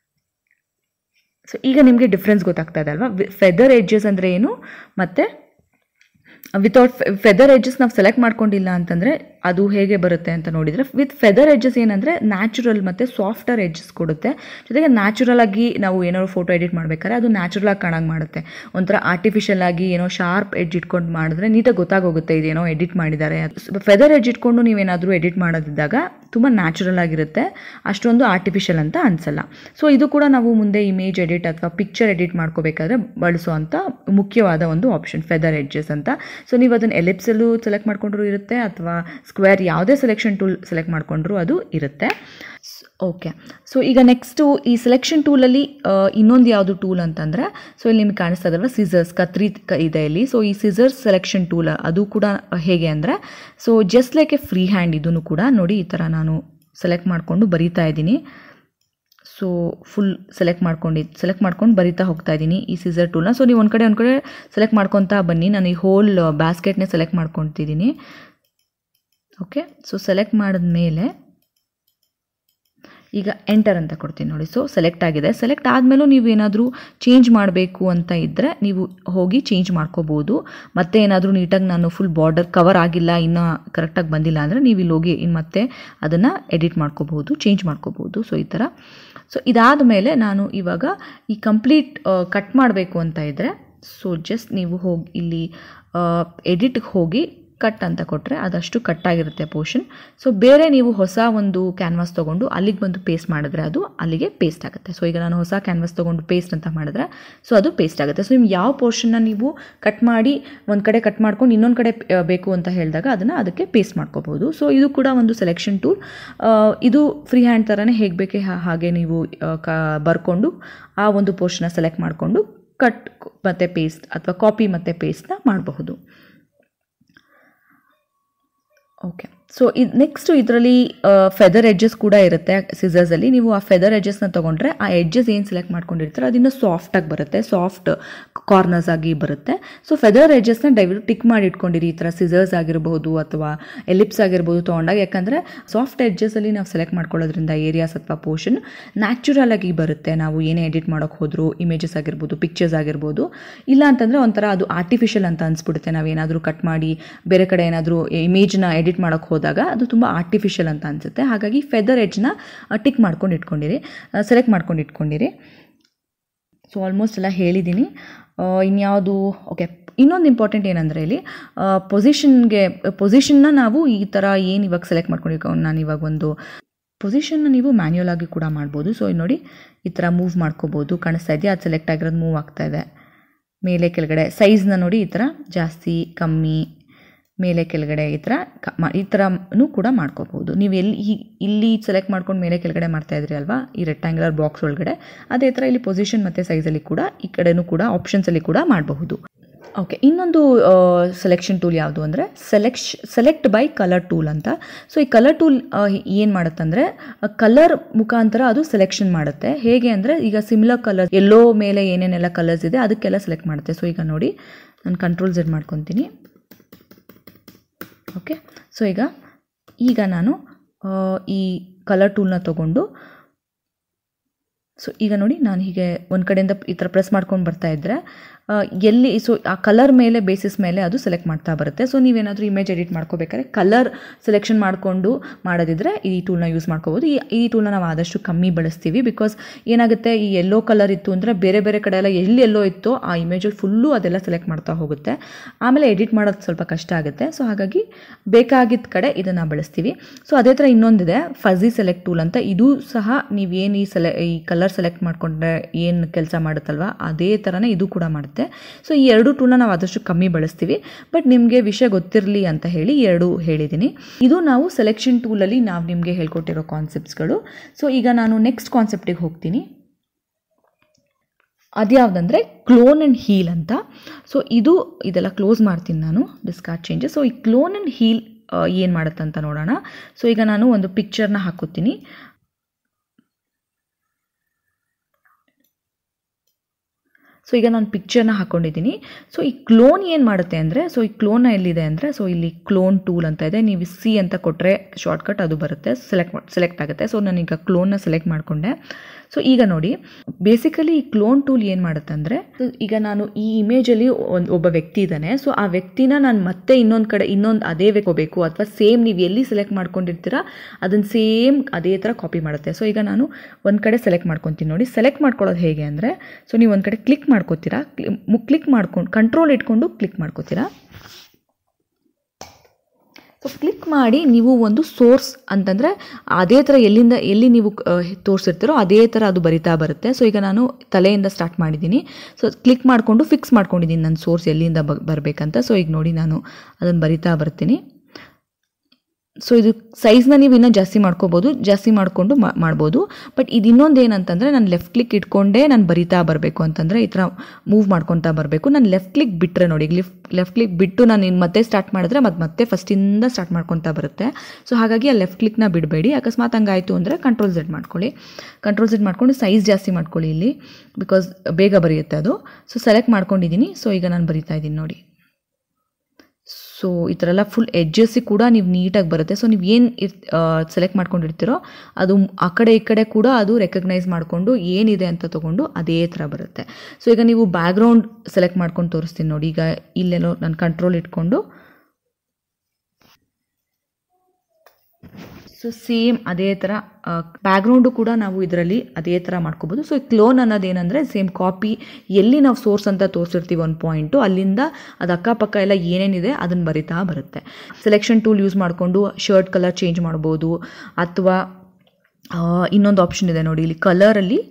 ಸೊ ಈಗ ನಿಮಗೆ ಡಿಫ್ರೆನ್ಸ್ ಗೊತ್ತಾಗ್ತಾ ಇದೆ ಅಲ್ವಾ ಫೆದರ್ ಎಡ್ಜಸ್ ಅಂದರೆ ಏನು ಮತ್ತು ವಿತೌಟ್ ಫೆದರ್ ಎಡ್ಜಸ್ ನಾವು ಸೆಲೆಕ್ಟ್ ಮಾಡ್ಕೊಂಡಿಲ್ಲ ಅಂತಂದರೆ ಅದು ಹೇಗೆ ಬರುತ್ತೆ ಅಂತ ನೋಡಿದರೆ ವಿತ್ ಫೆದರ್ ಎಡ್ಜಸ್ ಏನಂದರೆ ನ್ಯಾಚುರಲ್ ಮತ್ತು ಸಾಫ್ಟರ್ ಎಡ್ಜಸ್ ಕೊಡುತ್ತೆ ಜೊತೆಗೆ ನ್ಯಾಚುರಲ್ ಆಗಿ ನಾವು ಏನಾದ್ರು ಫೋಟೋ ಎಡಿಟ್ ಮಾಡ್ಬೇಕಾದ್ರೆ ಅದು ನ್ಯಾಚುರಲ್ ಆಗಿ ಕಾಣಂಗೆ ಮಾಡುತ್ತೆ ಒಂಥರ ಆರ್ಟಿಫಿಷಿಯಲ್ ಆಗಿ ಏನೋ ಶಾರ್ಪ್ ಎಡ್ಜ್ ಇಟ್ಕೊಂಡು ಮಾಡಿದ್ರೆ ನೀಟಾಗಿ ಗೊತ್ತಾಗೋಗುತ್ತೆ ಇದೇನೋ ಎಡಿಟ್ ಮಾಡಿದ್ದಾರೆ ಫೆದರ್ ಎಡ್ಜ್ ಇಟ್ಕೊಂಡು ನೀವೇನಾದರೂ ಎಡಿಟ್ ಮಾಡೋದಿದ್ದಾಗ ತುಂಬ ನ್ಯಾಚುರಲ್ ಆಗಿರುತ್ತೆ ಅಷ್ಟೊಂದು ಆರ್ಟಿಫಿಷಿಯಲ್ ಅಂತ ಅನಿಸಲ್ಲ ಸೊ ಇದು ಕೂಡ ನಾವು ಮುಂದೆ ಇಮೇಜ್ ಎಡಿಟ್ ಅಥವಾ ಪಿಕ್ಚರ್ ಎಡಿಟ್ ಮಾಡ್ಕೋಬೇಕಾದ್ರೆ ಬಳಸುವಂಥ ಮುಖ್ಯವಾದ ಒಂದು ಆಪ್ಷನ್ ಫೆದರ್ ಎಡ್ಜಸ್ ಅಂತ ಸೊ ನೀವು ಅದನ್ನು ಎಲಿಪ್ಸಲ್ಲೂ ಸೆಲೆಕ್ಟ್ ಮಾಡ್ಕೊಂಡ್ರೂ ಇರುತ್ತೆ ಅಥವಾ ಸ್ಕ್ವೇರ್ ಯಾವುದೇ ಸೆಲೆಕ್ಷನ್ ಟೂಲ್ ಸೆಲೆಕ್ಟ್ ಮಾಡಿಕೊಂಡ್ರೂ ಅದು ಇರುತ್ತೆ ಓಕೆ ಸೊ ಈಗ ನೆಕ್ಸ್ಟು ಈ ಸೆಲೆಕ್ಷನ್ ಟೂಲಲ್ಲಿ ಇನ್ನೊಂದು ಯಾವುದು ಟೂಲ್ ಅಂತಂದರೆ ಸೊ ಇಲ್ಲಿ ನಿಮಗೆ ಕಾಣಿಸ್ತಾ ಇದಲ್ವ ಸಿಸರ್ಸ್ ಕತ್ರಿ ಕ- ಇದೆ ಇಲ್ಲಿ ಸೊ ಈ ಸಿಸರ್ಸ್ ಸೆಲೆಕ್ಷನ್ ಟೂಲ್ ಅದು ಕೂಡ ಹೇಗೆ ಅಂದರೆ so just like a free hand ಇದನ್ನು ಕೂಡ ನೋಡಿ ಈ ಥರ ನಾನು ಸೆಲೆಕ್ಟ್ ಮಾಡಿಕೊಂಡು ಬರಿತಾ ಇದ್ದೀನಿ ಸೊ ಫುಲ್ ಸೆಲೆಕ್ಟ್ ಮಾಡ್ಕೊಂಡು ಸೆಲೆಕ್ಟ್ ಮಾಡ್ಕೊಂಡು ಬರಿತಾ ಹೋಗ್ತಾ ಇದ್ದೀನಿ ಈ ಸಿಸರ್ ಟೂಲ್ನ ಸೊ ನೀವು ಒಂದು ಕಡೆ ಒಂದು ಕಡೆ ಸೆಲೆಕ್ಟ್ ಮಾಡ್ಕೊತಾ ಬನ್ನಿ ನಾನು ಈ ಹೋಲ್ ಬ್ಯಾಸ್ಕೆಟ್ನೇ ಸೆಲೆಕ್ಟ್ ಮಾಡ್ಕೊತಿದ್ದೀನಿ ಓಕೆ ಸೊ ಸೆಲೆಕ್ಟ್ ಮಾಡಿದ್ಮೇಲೆ ಈಗ ಎಂಟರ್ ಅಂತ ಕೊಡ್ತೀನಿ ನೋಡಿ ಸೊ ಸೆಲೆಕ್ಟ್ ಆಗಿದೆ ಸೆಲೆಕ್ಟ್ ಆದಮೇಲೂ ನೀವು ಏನಾದರೂ ಚೇಂಜ್ ಮಾಡಬೇಕು ಅಂತ ಇದ್ದರೆ ನೀವು ಹೋಗಿ ಚೇಂಜ್ ಮಾಡ್ಕೋಬೋದು ಮತ್ತೆ ಏನಾದರೂ ನೀಟಾಗಿ ನಾನು ಫುಲ್ ಬಾರ್ಡರ್ ಕವರ್ ಆಗಿಲ್ಲ ಇನ್ನೂ ಕರೆಕ್ಟಾಗಿ ಬಂದಿಲ್ಲ ಅಂದರೆ ನೀವು ಇಲ್ಲಿ ಹೋಗಿ ಇನ್ನು ಮತ್ತೆ ಅದನ್ನು ಎಡಿಟ್ ಮಾಡ್ಕೋಬೋದು ಚೇಂಜ್ ಮಾಡ್ಕೋಬೋದು ಸೊ ಈ ಥರ ಸೊ ಇದಾದ ಮೇಲೆ ನಾನು ಇವಾಗ ಈ ಕಂಪ್ಲೀಟ್ ಕಟ್ ಮಾಡಬೇಕು ಅಂತ ಇದ್ದರೆ ಸೊ ಜಸ್ಟ್ ನೀವು ಹೋಗಿ ಇಲ್ಲಿ ಎಡಿಟ್ಗೆ ಹೋಗಿ ಕಟ್ ಅಂತ ಕೊಟ್ಟರೆ ಅದಷ್ಟು ಕಟ್ ಆಗಿರುತ್ತೆ ಪೋರ್ಷನ್ ಸೊ ಬೇರೆ ನೀವು ಹೊಸ ಒಂದು ಕ್ಯಾನ್ವಾಸ್ ತೊಗೊಂಡು ಅಲ್ಲಿಗೆ ಬಂದು ಪೇಸ್ಟ್ ಮಾಡಿದ್ರೆ ಅದು ಅಲ್ಲಿಗೆ ಪೇಸ್ಟ್ ಆಗುತ್ತೆ ಸೊ ಈಗ ನಾನು ಹೊಸ ಕ್ಯಾನ್ವಾಸ್ ತೊಗೊಂಡು ಪೇಸ್ಟ್ ಅಂತ ಮಾಡಿದ್ರೆ ಸೊ ಅದು ಪೇಸ್ಟ್ ಆಗುತ್ತೆ ಸೊ ನಿಮ್ಗೆ ಯಾವ ಪೋರ್ಷನ್ನ ನೀವು ಕಟ್ ಮಾಡಿ ಒಂದು ಕಡೆ ಕಟ್ ಮಾಡ್ಕೊಂಡು ಇನ್ನೊಂದು ಕಡೆ ಆ, ಬೇಕು ಅಂತ ಹೇಳಿದಾಗ ಅದನ್ನು ಅದಕ್ಕೆ ಪೇಸ್ಟ್ ಮಾಡ್ಕೋಬೋದು ಸೊ ಇದು ಕೂಡ ಒಂದು ಸೆಲೆಕ್ಷನ್ ಟೂಲ್ ಇದು ಫ್ರೀ ಹ್ಯಾಂಡ್ ಥರನೇ ಹೇಗೆ ಬೇಕೆ ಹಾ- ಹಾಗೆ ನೀವು ಆ, ಕ ಬರ್ಕೊಂಡು ಆ ಒಂದು ಪೋರ್ಷನ್ನ ಸೆಲೆಕ್ಟ್ ಮಾಡಿಕೊಂಡು ಕಟ್ ಮತ್ತು ಪೇಸ್ಟ್ ಅಥವಾ ಕಾಪಿ ಮತ್ತು ಪೇಸ್ಟ್ನ ಮಾಡಬಹುದು ಓಕೆ ಸೊ ಇದು ನೆಕ್ಸ್ಟು ಇದರಲ್ಲಿ ಫೆದರ್ ಎಡ್ಜಸ್ ಕೂಡ ಇರುತ್ತೆ ಸಿಸರ್ಸಲ್ಲಿ ನೀವು ಆ ಫೆದರ್ ಎಡ್ಜಸ್ನ ತೊಗೊಂಡ್ರೆ ಆ ಎಡ್ಜಸ್ ಏನು ಸೆಲೆಕ್ಟ್ ಮಾಡ್ಕೊಂಡಿರ್ತಾರೆ ಅದನ್ನು ಸಾಫ್ಟಾಗಿ ಬರುತ್ತೆ ಸಾಫ್ಟ್ ಕಾರ್ನರ್ಸ್ ಆಗಿ ಬರುತ್ತೆ ಸೊ ಫೆದರ್ ಎಡ್ಜಸ್ನ ದಯವಿಟ್ಟು ಟಿಕ್ ಮಾಡಿ ಇಟ್ಕೊಂಡಿರಿ ಈ ಥರ ಸಿಸರ್ಸ್ ಆಗಿರ್ಬೋದು ಅಥವಾ ಎಲಿಪ್ಸ್ ಆಗಿರ್ಬೋದು ತೊಗೊಂಡಾಗ ಯಾಕಂದರೆ ಸಾಫ್ಟ್ ಎಡ್ಜಸಲ್ಲಿ ನಾವು ಸೆಲೆಕ್ಟ್ ಮಾಡ್ಕೊಳ್ಳೋದ್ರಿಂದ ಏರಿಯಾಸ್ ಅಥವಾ ಪೋರ್ಷನ್ ನ್ಯಾಚುರಲ್ ಆಗಿ ಬರುತ್ತೆ ನಾವು ಏನೇ ಎಡಿಟ್ ಮಾಡೋಕ್ಕೆ ಹೋದರೂ ಇಮೇಜಸ್ ಆಗಿರ್ಬೋದು ಪಿಕ್ಚರ್ಸ್ ಆಗಿರ್ಬೋದು ಇಲ್ಲ ಅಂತಂದರೆ ಒಂಥರ ಅದು ಆರ್ಟಿಫಿಷಿಯಲ್ ಅಂತ ಅನಿಸ್ಬಿಡುತ್ತೆ ನಾವೇನಾದರೂ ಕಟ್ ಮಾಡಿ ಬೇರೆ ಕಡೆ ಏನಾದರೂ ಇಮೇಜ್ನ ಎಡಿಟ್ ಮಾಡೋಕ್ಕೆ ಹೋದಾಗ ಅದು ತುಂಬ ಆರ್ಟಿಫಿಷಿಯಲ್ ಅಂತ ಅನಿಸುತ್ತೆ ಹಾಗಾಗಿ ಫೆದರ್ ಎಡ್ಜ್ನ ಟಿಕ್ ಮಾಡ್ಕೊಂಡು ಇಟ್ಕೊಂಡಿರಿ ಸೆಲೆಕ್ಟ್ ಮಾಡ್ಕೊಂಡು ಇಟ್ಕೊಂಡಿರಿ ಸೊ ಆಲ್ಮೋಸ್ಟ್ ಎಲ್ಲ ಹೇಳಿದ್ದೀನಿ ಆ, ಇನ್ಯಾವುದು ಓಕೆ ಇನ್ನೊಂದು ಇಂಪಾರ್ಟೆಂಟ್ ಏನಂದರೆ ಇಲ್ಲಿ ಪೊಸಿಷನ್ಗೆ ಪೊಸಿಷನ್ನ ನಾವು ಈ ಥರ ಏನು ಇವಾಗ ಸೆಲೆಕ್ಟ್ ಮಾಡ್ಕೊಂಡಿರೋ ನಾನು ಇವಾಗ ಒಂದು ಪೊಸಿಷನ್ನ ನೀವು ಮ್ಯಾನ್ಯುಯಲ್ ಆಗಿ ಕೂಡ ಮಾಡ್ಬೋದು ಸೊ ಇಲ್ಲಿ ನೋಡಿ ಈ ಥರ ಮೂವ್ ಮಾಡ್ಕೋಬೋದು ಕಾಣಿಸ್ತಾ ಇದೆಯಾ ಅದು ಸೆಲೆಕ್ಟ್ ಆಗಿರೋದು ಮೂವ್ ಆಗ್ತಾ ಇದೆ ಮೇಲೆ ಕೆಳಗಡೆ ಸೈಜ್ನ ನೋಡಿ ಈ ಥರ ಜಾಸ್ತಿ ಕಮ್ಮಿ ಮೇಲೆ ಕೆಳಗಡೆ ಈ ಥರ ಕ ಮಾ- ಈ ಥರನೂ ಕೂಡ ಮಾಡ್ಕೋಬಹುದು ನೀವು ಎಲ್ಲಿ ಈ- ಇಲ್ಲಿ ಸೆಲೆಕ್ಟ್ ಮಾಡ್ಕೊಂಡು ಮೇಲೆ ಕೆಳಗಡೆ ಮಾಡ್ತಾ ಇದ್ರಿ ಅಲ್ವಾ ಈ ರೆಕ್ಟ್ಯಾಂಗ್ಯುಲರ್ ಬಾಕ್ಸ್ ಒಳಗಡೆ ಅದೇ ಥರ ಇಲ್ಲಿ ಪೊಸಿಷನ್ ಮತ್ತು ಸೈಜಲ್ಲಿ ಕೂಡ ಈ ಕಡೆನೂ ಕೂಡ ಆಪ್ಷನ್ಸಲ್ಲಿ ಕೂಡ ಮಾಡಬಹುದು ಓಕೆ ಇನ್ನೊಂದು ಸೆಲೆಕ್ಷನ್ ಟೂಲ್ ಯಾವುದು ಅಂದರೆ selection select by colour tool ಅಂತ ಸೊ ಈ ಕಲರ್ ಟೂಲ್ ಏನು ಮಾಡುತ್ತಂದರೆ ಕಲರ್ ಮುಖಾಂತರ ಅದು ಸೆಲೆಕ್ಷನ್ ಮಾಡುತ್ತೆ ಹೇಗೆ ಅಂದರೆ ಈಗ ಸಿಮಿಲರ್ ಕಲರ್ ಎಲ್ಲೋ ಮೇಲೆ ಏನೇನೆಲ್ಲ ಕಲರ್ಸ್ ಇದೆ ಅದಕ್ಕೆಲ್ಲ ಸೆಲೆಕ್ಟ್ ಮಾಡುತ್ತೆ ಸೊ ಈಗ ನೋಡಿ ನಾನು ಕಂಟ್ರೋಲ್ ಝೆಡ್ ಮಾಡ್ಕೊತೀನಿ ಓಕೆ ಸೊ ಈಗ ಈಗ ನಾನು ಆ, ಈ ಕಲರ್ ಟೂಲ್ನ ತೊಗೊಂಡು ಸೊ ಈಗ ನೋಡಿ ನಾನು ಹೀಗೆ ಒಂದು ಕಡೆಯಿಂದ ಈ ಥರ ಪ್ರೆಸ್ ಮಾಡ್ಕೊಂಡು ಬರ್ತಾ ಇದ್ದರೆ ಆ, ಎಲ್ಲಿ ಸೊ ಆ ಕಲರ್ ಮೇಲೆ ಬೇಸಿಸ್ ಮೇಲೆ ಅದು ಸೆಲೆಕ್ಟ್ ಮಾಡ್ತಾ ಬರುತ್ತೆ ಸೊ ನೀವೇನಾದರೂ ಇಮೇಜ್ ಎಡಿಟ್ ಮಾಡ್ಕೋಬೇಕಾದ್ರೆ ಕಲರ್ ಸೆಲೆಕ್ಷನ್ ಮಾಡಿಕೊಂಡು ಮಾಡೋದಿದ್ರೆ ಈ ಟೂಲ್ನ ಯೂಸ್ ಮಾಡ್ಕೋಬೋದು ಈ ಈ ಟೂಲ್ನ ನಾವು ಆದಷ್ಟು ಕಮ್ಮಿ ಬಳಸ್ತೀವಿ ಬಿಕಾಸ್ ಏನಾಗುತ್ತೆ ಈ ಎಲ್ಲೋ ಕಲರ್ ಇತ್ತು ಅಂದರೆ ಬೇರೆ ಬೇರೆ ಕಡೆ ಎಲ್ಲ ಎಲ್ಲಿ ಎಲ್ಲೋ ಇತ್ತೋ ಆ ಇಮೇಜಲ್ಲಿ ಫುಲ್ಲು ಅದೆಲ್ಲ ಸೆಲೆಕ್ಟ್ ಮಾಡ್ತಾ ಹೋಗುತ್ತೆ ಆಮೇಲೆ ಎಡಿಟ್ ಮಾಡೋದು ಸ್ವಲ್ಪ ಕಷ್ಟ ಆಗುತ್ತೆ ಸೊ ಹಾಗಾಗಿ ಬೇಕಾಗಿದ್ದ ಕಡೆ ಇದನ್ನು ಬಳಸ್ತೀವಿ ಸೊ ಅದೇ ಥರ ಇನ್ನೊಂದಿದೆ ಫಝಿ ಸೆಲೆಕ್ಟ್ ಟೂಲ್ ಅಂತ ಇದು ಸಹ ನೀವೇನು ಈ ಸೆಲೆ ಈ ಕಲರ್ ಸೆಲೆಕ್ಟ್ ಮಾಡಿಕೊಂಡ್ರೆ ಏನು ಕೆಲಸ ಮಾಡುತ್ತಲ್ವ ಅದೇ ಥರನೇ ಇದು ಕೂಡ ಮಾಡುತ್ತೆ ಸೊ ಈ ಎರಡು ಟೂಲ್ನ ನಾವು ಆದಷ್ಟು ಕಮ್ಮಿ ಬಳಸ್ತೀವಿ ಬಟ್ ನಿಮಗೆ ವಿಷಯ ಗೊತ್ತಿರಲಿ ಅಂತ ಹೇಳಿ ಈ ಎರಡು ಹೇಳಿದ್ದೀನಿ ಇದು ನಾವು ಸೆಲೆಕ್ಷನ್ ಟೂಲಲ್ಲಿ ನಾವು ನಿಮಗೆ ಹೇಳ್ಕೊಟ್ಟಿರೋ ಕಾನ್ಸೆಪ್ಟ್ಸ್ಗಳು ಸೊ ಈಗ ನಾನು ನೆಕ್ಸ್ಟ್ ಕಾನ್ಸೆಪ್ಟಿಗೆ ಹೋಗ್ತೀನಿ ಅದ್ಯಾವುದಂದರೆ ಕ್ಲೋನ್ ಆ್ಯಂಡ್ ಹೀಲ್ ಅಂತ ಸೊ ಇದು ಇದೆಲ್ಲ ಕ್ಲೋಸ್ ಮಾಡ್ತೀನಿ ನಾನು ಡಿಸ್ಕಾರ್ಡ್ ಚೇಂಜಸ್ ಸೊ ಈ ಕ್ಲೋನ್ ಆ್ಯಂಡ್ ಹೀಲ್ ಏನು ಮಾಡುತ್ತೆ ಅಂತ ನೋಡೋಣ ಸೊ ಈಗ ನಾನು ಒಂದು ಪಿಕ್ಚರ್ನ ಹಾಕೋತೀನಿ ಸೊ ಈಗ ನಾನು ಪಿಕ್ಚರ್ನ ಹಾಕ್ಕೊಂಡಿದ್ದೀನಿ ಸೊ ಈ ಕ್ಲೋನ್ ಏನು ಮಾಡುತ್ತೆ ಅಂದರೆ ಸೊ ಈ ಕ್ಲೋನ್ ಎಲ್ಲಿದೆ ಅಂದರೆ ಸೊ ಇಲ್ಲಿ ಕ್ಲೋನ್ ಟೂಲ್ ಅಂತ ಇದೆ ನೀವು ಸಿ ಅಂತ ಕೊಟ್ಟರೆ ಶಾರ್ಟ್ಕಟ್ ಅದು ಬರುತ್ತೆ ಸೆಲೆಕ್ಟ್ ಸೆಲೆಕ್ಟ್ ಆಗುತ್ತೆ ಸೊ ನಾನೀಗ ಕ್ಲೋನ್ನ ಸೆಲೆಕ್ಟ್ ಮಾಡಿಕೊಂಡೆ ಸೊ ಈಗ ನೋಡಿ ಬೇಸಿಕಲಿ ಈ ಕ್ಲೋನ್ ಟೂಲ್ ಏನು ಮಾಡುತ್ತೆ ಅಂದರೆ ಈಗ ನಾನು ಈ ಇಮೇಜಲ್ಲಿ ಒಂದು ಒಬ್ಬ ವ್ಯಕ್ತಿ ಇದ್ದಾನೆ ಸೊ ಆ ವ್ಯಕ್ತಿನ ನಾನು ಮತ್ತೆ ಇನ್ನೊಂದು ಕಡೆ ಇನ್ನೊಂದು ಅದೇ ಬೇಕು ಅಥವಾ ಸೇಮ್ ನೀವು ಎಲ್ಲಿ ಸೆಲೆಕ್ಟ್ ಮಾಡ್ಕೊಂಡಿರ್ತೀರಾ ಅದನ್ನು ಸೇಮ್ ಅದೇ ಥರ ಕಾಪಿ ಮಾಡುತ್ತೆ ಸೊ ಈಗ ನಾನು ಒಂದು ಕಡೆ ಸೆಲೆಕ್ಟ್ ಮಾಡ್ಕೊತೀನಿ ನೋಡಿ ಸೆಲೆಕ್ಟ್ ಮಾಡ್ಕೊಳ್ಳೋದು ಹೇಗೆ ಅಂದರೆ ಸೊ ನೀವು ಒಂದು ಕಡೆ ಕ್ಲಿಕ್ ಮಾಡ್ಕೋತೀರಾ ಕ್ಲಿಕ್ ಮಾಡ್ಕೊಂಡು ಕಂಟ್ರೋಲ್ ಇಟ್ಕೊಂಡು ಕ್ಲಿಕ್ ಮಾಡ್ಕೋತೀರಾ ಸೊ ಕ್ಲಿಕ್ ಮಾಡಿ ನೀವು ಒಂದು ಸೋರ್ಸ್ ಅಂತಂದರೆ ಅದೇ ಥರ ಎಲ್ಲಿಂದ ಎಲ್ಲಿ ನೀವು ತೋರಿಸಿರ್ತೀರೋ ಅದೇ ಥರ ಅದು ಬರಿತಾ ಬರುತ್ತೆ ಸೊ ಈಗ ನಾನು ತಲೆಯಿಂದ ಸ್ಟಾರ್ಟ್ ಮಾಡಿದ್ದೀನಿ ಸೊ ಕ್ಲಿಕ್ ಮಾಡಿಕೊಂಡು ಫಿಕ್ಸ್ ಮಾಡ್ಕೊಂಡಿದ್ದೀನಿ ನನ್ನ ಸೋರ್ಸ್ ಎಲ್ಲಿಂದ ಬ ಬರಬೇಕಂತ ಸೊ ಈಗ ನೋಡಿ ನಾನು ಅದನ್ನು ಬರಿತಾ ಬರ್ತೀನಿ ಸೊ ಇದು ಸೈಜ್ನ ನೀವು ಇನ್ನೂ ಜಾಸ್ತಿ ಮಾಡ್ಕೋಬೋದು ಜಾಸ್ತಿ ಮಾಡಿಕೊಂಡು ಮಾಡ್ಬೋದು ಬಟ್ ಇದು ಇನ್ನೊಂದು ಏನಂತಂದರೆ ನಾನು ಲೆಫ್ಟ್ ಕ್ಲಿಕ್ ಇಟ್ಕೊಂಡೇ ನಾನು ಬರಿತಾ ಬರಬೇಕು ಅಂತಂದರೆ ಈ ಥರ ಮೂವ್ ಮಾಡ್ಕೊತಾ ಬರಬೇಕು ನಾನು ಲೆಫ್ಟ್ ಕ್ಲಿಕ್ ಬಿಟ್ಟರೆ ನೋಡಿ ಲಿಫ್ಟ್ ಲೆಫ್ಟ್ ಕ್ಲಿಕ್ ಬಿಟ್ಟು ನಾನು ಇನ್ನು ಮತ್ತೆ ಸ್ಟಾರ್ಟ್ ಮಾಡಿದ್ರೆ ಮತ್ತು ಮತ್ತೆ ಫಸ್ಟಿಂದ ಸ್ಟಾರ್ಟ್ ಮಾಡ್ಕೊತಾ ಬರುತ್ತೆ ಸೊ ಹಾಗಾಗಿ ಆ ಲೆಫ್ಟ್ ಕ್ಲಿಕ್ನ ಬಿಡಬೇಡಿ ಅಕಸ್ಮಾತ್ ಹಂಗಾಯಿತು ಅಂದರೆ ಕಂಟ್ರೋಲ್ ಝೆಡ್ ಮಾಡ್ಕೊಳ್ಳಿ ಕಂಟ್ರೋಲ್ ಝೆಡ್ ಮಾಡ್ಕೊಂಡು ಸೈಜ್ ಜಾಸ್ತಿ ಮಾಡ್ಕೊಳ್ಳಿ ಇಲ್ಲಿ ಬಿಕಾಸ್ ಬೇಗ ಬರೆಯುತ್ತೆ ಅದು ಸೊ ಸೆಲೆಕ್ಟ್ ಮಾಡ್ಕೊಂಡಿದ್ದೀನಿ ಸೊ ಈಗ ನಾನು ಬರಿತಾ ಇದ್ದೀನಿ ನೋಡಿ ಸೊ ಈ ಥರ ಎಲ್ಲ ಫುಲ್ ಎಡ್ಜಸ್ಸಿಗೆ ಕೂಡ ನೀವು ನೀಟಾಗಿ ಬರುತ್ತೆ ಸೊ ನೀವು ಏನು ಇರ್ ಸೆಲೆಕ್ಟ್ ಮಾಡ್ಕೊಂಡಿರ್ತೀರೋ ಅದು ಆ ಕಡೆ ಈ ಕಡೆ ಕೂಡ ಅದು ರೆಕಗ್ನೈಸ್ ಮಾಡಿಕೊಂಡು ಏನಿದೆ ಅಂತ ತೊಗೊಂಡು ಅದೇ ಥರ ಬರುತ್ತೆ ಸೊ ಈಗ ನೀವು ಬ್ಯಾಕ್ಗ್ರೌಂಡ್ ಸೆಲೆಕ್ಟ್ ಮಾಡ್ಕೊಂಡು ತೋರಿಸ್ತೀನಿ ನೋಡಿ ಈಗ ಇಲ್ಲೇನೋ ನಾನು ಕಂಟ್ರೋಲ್ ಇಟ್ಕೊಂಡು ಸೊ ಸೇಮ್ ಅದೇ ಥರ ಬ್ಯಾಕ್ಗ್ರೌಂಡು ಕೂಡ ನಾವು ಇದರಲ್ಲಿ ಅದೇ ಥರ ಮಾಡ್ಕೋಬೋದು ಸೊ ಕ್ಲೋನ್ ಅನ್ನೋದು ಏನಂದರೆ ಸೇಮ್ ಕಾಪಿ ಎಲ್ಲಿ ನಾವು ಸೋರ್ಸ್ ಅಂತ ತೋರಿಸಿರ್ತೀವಿ ಒಂದು ಪಾಯಿಂಟು ಅಲ್ಲಿಂದ ಅದು ಅಕ್ಕಪಕ್ಕ ಎಲ್ಲ ಏನೇನಿದೆ ಅದನ್ನು ಬರಿತಾ ಬರುತ್ತೆ ಸೆಲೆಕ್ಷನ್ ಟೂಲ್ ಯೂಸ್ ಮಾಡಿಕೊಂಡು ಶರ್ಟ್ ಕಲರ್ ಚೇಂಜ್ ಮಾಡ್ಬೋದು ಅಥವಾ ಇನ್ನೊಂದು ಆಪ್ಷನ್ ಇದೆ ನೋಡಿ ಇಲ್ಲಿ ಕಲರಲ್ಲಿ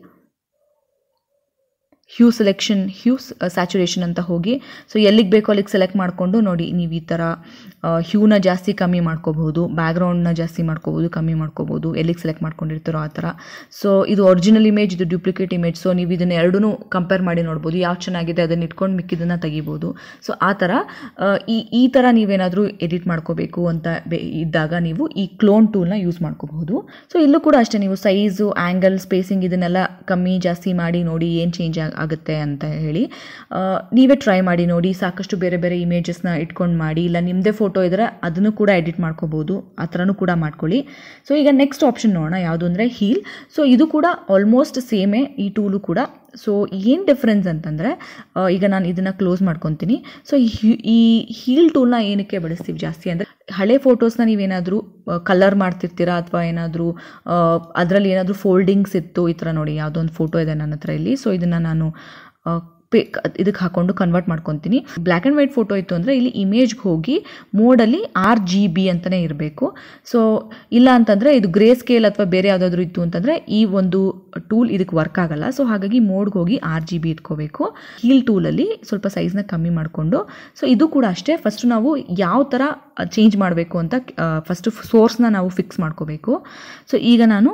ಹ್ಯೂ ಸೆಲೆಕ್ಷನ್ ಹ್ಯೂ ಸ್ಯಾಚುರೇಷನ್ ಅಂತ ಹೋಗಿ ಸೊ ಎಲ್ಲಿಗೆ ಬೇಕೋ ಅಲ್ಲಿಗೆ ಸೆಲೆಕ್ಟ್ ಮಾಡಿಕೊಂಡು ನೋಡಿ ನೀವು ಈ ಥರ ಹ್ಯೂನ ಜಾಸ್ತಿ ಕಮ್ಮಿ ಮಾಡ್ಕೋಬಹುದು ಬ್ಯಾಕ್ಗ್ರೌಂಡ್ನ ಜಾಸ್ತಿ ಮಾಡ್ಕೋಬೋದು ಕಮ್ಮಿ ಮಾಡ್ಕೋಬೋದು ಎಲ್ಲಿಗೆ ಸೆಲೆಕ್ಟ್ ಮಾಡ್ಕೊಂಡಿರ್ತಾರೋ ಆ ಥರ ಸೊ ಇದು ಒರಿಜಿನಲ್ ಇಮೇಜ್ ಇದು ಡ್ಯೂಪ್ಲಿಕೇಟ್ ಇಮೇಜ್ ಸೊ ನೀವು ಇದನ್ನು ಎರಡೂ ಕಂಪೇರ್ ಮಾಡಿ ನೋಡ್ಬೋದು ಯಾವ್ದು ಚೆನ್ನಾಗಿದೆ ಅದನ್ನು ಇಟ್ಕೊಂಡು ಮಿಕ್ಕಿದ್ದನ್ನು ತೆಗಿಬೋದು ಸೊ ಆ ಥರ ಈ ಈ ಥರ ನೀವೇನಾದರೂ ಎಡಿಟ್ ಮಾಡ್ಕೋಬೇಕು ಅಂತ ಇದ್ದಾಗ ನೀವು ಈ ಕ್ಲೋನ್ ಟೂಲ್ನ ಯೂಸ್ ಮಾಡ್ಕೋಬಹುದು ಸೊ ಇಲ್ಲೂ ಕೂಡ ಅಷ್ಟೇ ನೀವು ಸೈಜು ಆ್ಯಂಗಲ್ ಸ್ಪೇಸಿಂಗ್ ಇದನ್ನೆಲ್ಲ ಕಮ್ಮಿ ಜಾಸ್ತಿ ಮಾಡಿ ನೋಡಿ ಏನು ಚೇಂಜ್ ಆಗುತ್ತೆ ಅಂತ ಹೇಳಿ ನೀವೇ ಟ್ರೈ ಮಾಡಿ ನೋಡಿ ಸಾಕಷ್ಟು ಬೇರೆ ಬೇರೆ ಇಮೇಜಸ್ನ ಇಟ್ಕೊಂಡು ಮಾಡಿ ಇಲ್ಲ ನಿಮ್ಮದೇ ಫೋಟೋ ಇದ್ದರೆ ಅದನ್ನು ಕೂಡ ಎಡಿಟ್ ಮಾಡ್ಕೋಬೋದು ಆ ಥರನೂ ಕೂಡ ಮಾಡ್ಕೊಳ್ಳಿ ಸೊ ಈಗ ನೆಕ್ಸ್ಟ್ ಆಪ್ಷನ್ ನೋಡೋಣ ಯಾವುದು ಅಂದರೆ ಹೀಲ್ ಸೊ ಇದು ಕೂಡ ಆಲ್ಮೋಸ್ಟ್ ಸೇಮೇ ಈ ಟೂಲು ಕೂಡ ಸೊ ಏನು ಡಿಫ್ರೆನ್ಸ್ ಅಂತಂದರೆ ಈಗ ನಾನು ಇದನ್ನು ಕ್ಲೋಸ್ ಮಾಡ್ಕೊತೀನಿ ಸೊ ಈ ಹೀಲ್ ಟೂಲ್ನ ಏನಕ್ಕೆ ಬಳಸ್ತೀವಿ ಜಾಸ್ತಿ ಅಂದರೆ ಹಳೆ ಫೋಟೋಸ್ನ ನೀವೇನಾದರೂ ಕಲರ್ ಮಾಡ್ತಿರ್ತೀರಾ ಅಥವಾ ಏನಾದರೂ ಅದರಲ್ಲಿ ಏನಾದರೂ ಫೋಲ್ಡಿಂಗ್ಸ್ ಇತ್ತು ಈ ಥರ ನೋಡಿ ಯಾವುದೋ ಒಂದು ಫೋಟೋ ಇದೆ ನನ್ನ ಹತ್ರ ಇಲ್ಲಿ ಸೊ ಇದನ್ನು ನಾನು ಪೇ ಇದಕ್ಕೆ ಹಾಕೊಂಡು ಕನ್ವರ್ಟ್ ಮಾಡ್ಕೊತೀನಿ ಬ್ಲ್ಯಾಕ್ ಆ್ಯಂಡ್ ವೈಟ್ ಫೋಟೋ ಇತ್ತು ಅಂದರೆ ಇಲ್ಲಿ ಇಮೇಜ್ಗೆ ಹೋಗಿ ಮೋಡಲ್ಲಿ ಆರ್ ಜಿ ಬಿ ಅಂತಲೇ ಇರಬೇಕು ಸೊ ಇಲ್ಲ ಅಂತಂದರೆ ಇದು ಗ್ರೇ ಸ್ಕೇಲ್ ಅಥವಾ ಬೇರೆ ಯಾವುದಾದ್ರೂ ಇತ್ತು ಅಂತಂದರೆ ಈ ಒಂದು ಟೂಲ್ ಇದಕ್ಕೆ ವರ್ಕ್ ಆಗಲ್ಲ ಸೊ ಹಾಗಾಗಿ ಮೋಡ್ಗೆ ಹೋಗಿ ಆರ್ ಜಿ ಬಿ ಇಟ್ಕೋಬೇಕು ಹೀಲ್ ಟೂಲಲ್ಲಿ ಸ್ವಲ್ಪ ಸೈಜ್ನ ಕಮ್ಮಿ ಮಾಡಿಕೊಂಡು ಸೊ ಇದು ಕೂಡ ಅಷ್ಟೇ ಫಸ್ಟು ನಾವು ಯಾವ ಥರ ಚೇಂಜ್ ಮಾಡಬೇಕು ಅಂತ ಫಸ್ಟು ಸೋರ್ಸ್ನ ನಾವು ಫಿಕ್ಸ್ ಮಾಡ್ಕೋಬೇಕು ಸೊ ಈಗ ನಾನು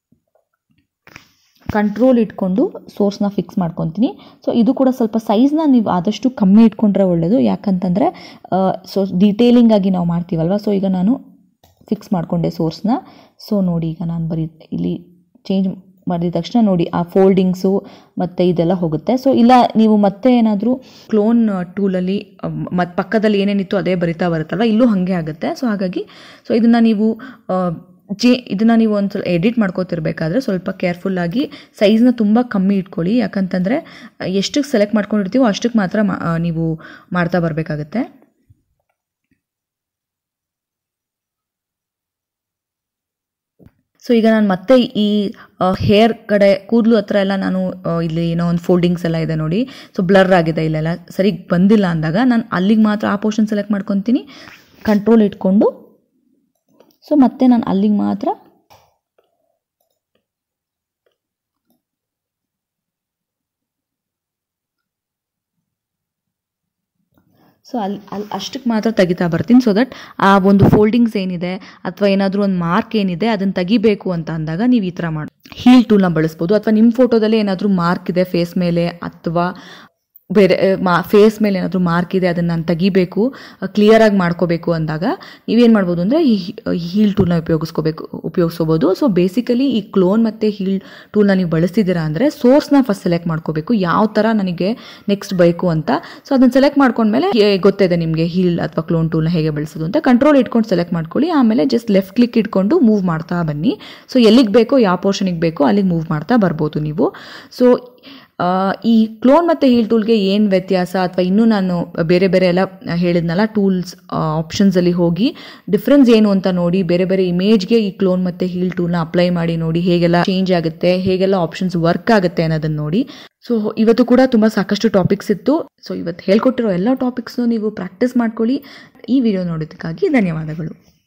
ಕಂಟ್ರೋಲ್ ಇಟ್ಕೊಂಡು ಸೋರ್ಸ್ನ ಫಿಕ್ಸ್ ಮಾಡ್ಕೊತೀನಿ ಸೊ ಇದು ಕೂಡ ಸ್ವಲ್ಪ ಸೈಜ್ನ ನೀವು ಆದಷ್ಟು ಕಮ್ಮಿ ಇಟ್ಕೊಂಡ್ರೆ ಒಳ್ಳೆಯದು ಯಾಕಂತಂದರೆ ಸೊ ಡೀಟೇಲಿಂಗ್ ಆಗಿ ನಾವು ಮಾಡ್ತೀವಲ್ವ ಸೊ ಈಗ ನಾನು ಫಿಕ್ಸ್ ಮಾಡಿಕೊಂಡೆ ಸೋರ್ಸ್ನ ಸೊ ನೋಡಿ ಈಗ ನಾನು ಬರೀ ಇಲ್ಲಿ ಚೇಂಜ್ ಮಾಡಿದ ತಕ್ಷಣ ನೋಡಿ ಆ ಫೋಲ್ಡಿಂಗ್ಸು ಮತ್ತು ಇದೆಲ್ಲ ಹೋಗುತ್ತೆ ಸೊ ಇಲ್ಲ ನೀವು ಮತ್ತೆ ಏನಾದರೂ ಕ್ಲೋನ್ ಟೂಲಲ್ಲಿ ಮತ್ತು ಪಕ್ಕದಲ್ಲಿ ಏನೇನಿತ್ತು ಅದೇ ಬರಿತಾ ಬರುತ್ತಲ್ವ ಇಲ್ಲೂ ಹಾಗೆ ಆಗುತ್ತೆ ಸೊ ಹಾಗಾಗಿ ಸೊ ಇದನ್ನು ನೀವು ಜೇ ಇದನ್ನು ನೀವು ಒಂದು ಸ್ವಲ್ಪ ಎಡಿಟ್ ಮಾಡ್ಕೋತಿರ್ಬೇಕಾದ್ರೆ ಸ್ವಲ್ಪ ಕೇರ್ಫುಲ್ಲಾಗಿ ಸೈಜ್ನ ತುಂಬ ಕಮ್ಮಿ ಇಟ್ಕೊಳ್ಳಿ ಯಾಕಂತಂದರೆ ಎಷ್ಟಕ್ಕೆ ಸೆಲೆಕ್ಟ್ ಮಾಡ್ಕೊಂಡಿರ್ತೀವೋ ಅಷ್ಟಕ್ಕೆ ಮಾತ್ರ ನೀವು ಮಾಡ್ತಾ ಬರಬೇಕಾಗತ್ತೆ ಸೊ ಈಗ ನಾನು ಮತ್ತೆ ಈ ಹೇರ್ ಕಡೆ ಕೂದಲು ಹತ್ರ ಎಲ್ಲ ನಾನು ಇಲ್ಲಿ ಏನೋ ಒಂದು ಫೋಲ್ಡಿಂಗ್ಸ್ ಎಲ್ಲ ಇದೆ ನೋಡಿ ಸೊ ಬ್ಲರ್ ಆಗಿದೆ ಇಲ್ಲೆಲ್ಲ ಸರಿ ಬಂದಿಲ್ಲ ಅಂದಾಗ ನಾನು ಅಲ್ಲಿಗೆ ಮಾತ್ರ ಆ ಪೋರ್ಷನ್ ಸೆಲೆಕ್ಟ್ ಮಾಡ್ಕೊತೀನಿ ಕಂಟ್ರೋಲ್ ಇಟ್ಕೊಂಡು ಸೊ ಮತ್ತೆ ನಾನು ಅಲ್ಲಿಗೆ ಮಾತ್ರ ಸೊ ಅಲ್ಲಿ ಅಲ್ಲಿ ಅಷ್ಟಕ್ಕೆ ಮಾತ್ರ ತೆಗಿತಾ ಬರ್ತೀನಿ ಸೊ ದಟ್ ಆ ಒಂದು ಫೋಲ್ಡಿಂಗ್ಸ್ ಏನಿದೆ ಅಥವಾ ಏನಾದರೂ ಒಂದು ಮಾರ್ಕ್ ಏನಿದೆ ಅದನ್ನು ತೆಗಿಬೇಕು ಅಂತ ಅಂದಾಗ ನೀವು ಈ ಥರ ಮಾಡಿ ಹೀಲ್ ಟೂಲ್ನ ಬಳಸ್ಬೋದು ಅಥವಾ ನಿಮ್ಮ ಫೋಟೋದಲ್ಲಿ ಏನಾದರೂ ಮಾರ್ಕ್ ಇದೆ ಫೇಸ್ ಮೇಲೆ ಅಥವಾ ಬೇರೆ ಮಾ ಫೇಸ್ ಮೇಲೆ ಏನಾದರೂ ಮಾರ್ಕ್ ಇದೆ ಅದನ್ನು ನಾನು ತೆಗಿಬೇಕು ಕ್ಲಿಯರಾಗಿ ಮಾಡ್ಕೋಬೇಕು ಅಂದಾಗ ನೀವೇನು ಮಾಡ್ಬೋದು ಅಂದರೆ ಈ ಹೀಲ್ ಟೂಲ್ನ ಉಪಯೋಗಿಸ್ಕೋಬೇಕು ಉಪಯೋಗಿಸ್ಕೋಬೋದು ಸೊ ಬೇಸಿಕಲಿ ಈ ಕ್ಲೋನ್ ಮತ್ತು ಹೀಲ್ ಟೂಲ್ನ ನೀವು ಬಳಸ್ತಿದ್ದೀರಾ ಅಂದರೆ ಸೋರ್ಸ್ನ ಫಸ್ಟ್ ಸೆಲೆಕ್ಟ್ ಮಾಡ್ಕೋಬೇಕು ಯಾವ ಥರ ನನಗೆ ನೆಕ್ಸ್ಟ್ ಬೇಕು ಅಂತ ಸೊ ಅದನ್ನು ಸೆಲೆಕ್ಟ್ ಮಾಡ್ಕೊಂಡ್ಮೇಲೆ ಹೇ- ಗೊತ್ತಿದೆ ನಿಮಗೆ ಹೀಲ್ ಅಥವಾ ಕ್ಲೋನ್ ಟೂಲ್ನ ಹೇಗೆ ಬಳಸೋದು ಅಂತ ಕಂಟ್ರೋಲ್ ಇಟ್ಕೊಂಡು ಸೆಲೆಕ್ಟ್ ಮಾಡ್ಕೊಳ್ಳಿ ಆಮೇಲೆ ಜಸ್ಟ್ ಲೆಫ್ಟ್ ಕ್ಲಿಕ್ ಇಟ್ಕೊಂಡು ಮೂವ್ ಮಾಡ್ತಾ ಬನ್ನಿ ಸೊ ಎಲ್ಲಿಗೆ ಬೇಕೋ ಯಾವ ಪೋರ್ಷನಿಗೆ ಬೇಕೋ ಅಲ್ಲಿಗೆ ಮೂವ್ ಮಾಡ್ತಾ ಬರ್ಬೋದು ನೀವು ಸೊ ಆ, ಈ ಕ್ಲೋನ್ ಮತ್ತು ಹೀಲ್ ಟೂಲ್ಗೆ ಏನು ವ್ಯತ್ಯಾಸ ಅಥವಾ ಇನ್ನೂ ನಾನು ಬೇರೆ ಬೇರೆ ಎಲ್ಲ ಹೇಳಿದ್ನಲ್ಲ ಟೂಲ್ಸ್ ಆಪ್ಷನ್ಸಲ್ಲಿ ಹೋಗಿ ಡಿಫ್ರೆನ್ಸ್ ಏನು ಅಂತ ನೋಡಿ ಬೇರೆ ಬೇರೆ ಇಮೇಜ್ಗೆ ಈ ಕ್ಲೋನ್ ಮತ್ತು ಹೀಲ್ ಟೂಲ್ನ ಅಪ್ಲೈ ಮಾಡಿ ನೋಡಿ ಹೇಗೆಲ್ಲ ಚೇಂಜ್ ಆಗುತ್ತೆ ಹೇಗೆಲ್ಲ ಆಪ್ಷನ್ಸ್ ವರ್ಕ್ ಆಗುತ್ತೆ ಅನ್ನೋದನ್ನು ನೋಡಿ ಸೊ ಇವತ್ತು ಕೂಡ ತುಂಬ ಸಾಕಷ್ಟು ಟಾಪಿಕ್ಸ್ ಇತ್ತು ಸೊ ಇವತ್ತು ಹೇಳ್ಕೊಟ್ಟಿರೋ ಎಲ್ಲ ಟಾಪಿಕ್ಸ್ನು ನೀವು ಪ್ರಾಕ್ಟೀಸ್ ಮಾಡ್ಕೊಳ್ಳಿ ಈ ವಿಡಿಯೋ ನೋಡೋದಕ್ಕಾಗಿ ಧನ್ಯವಾದಗಳು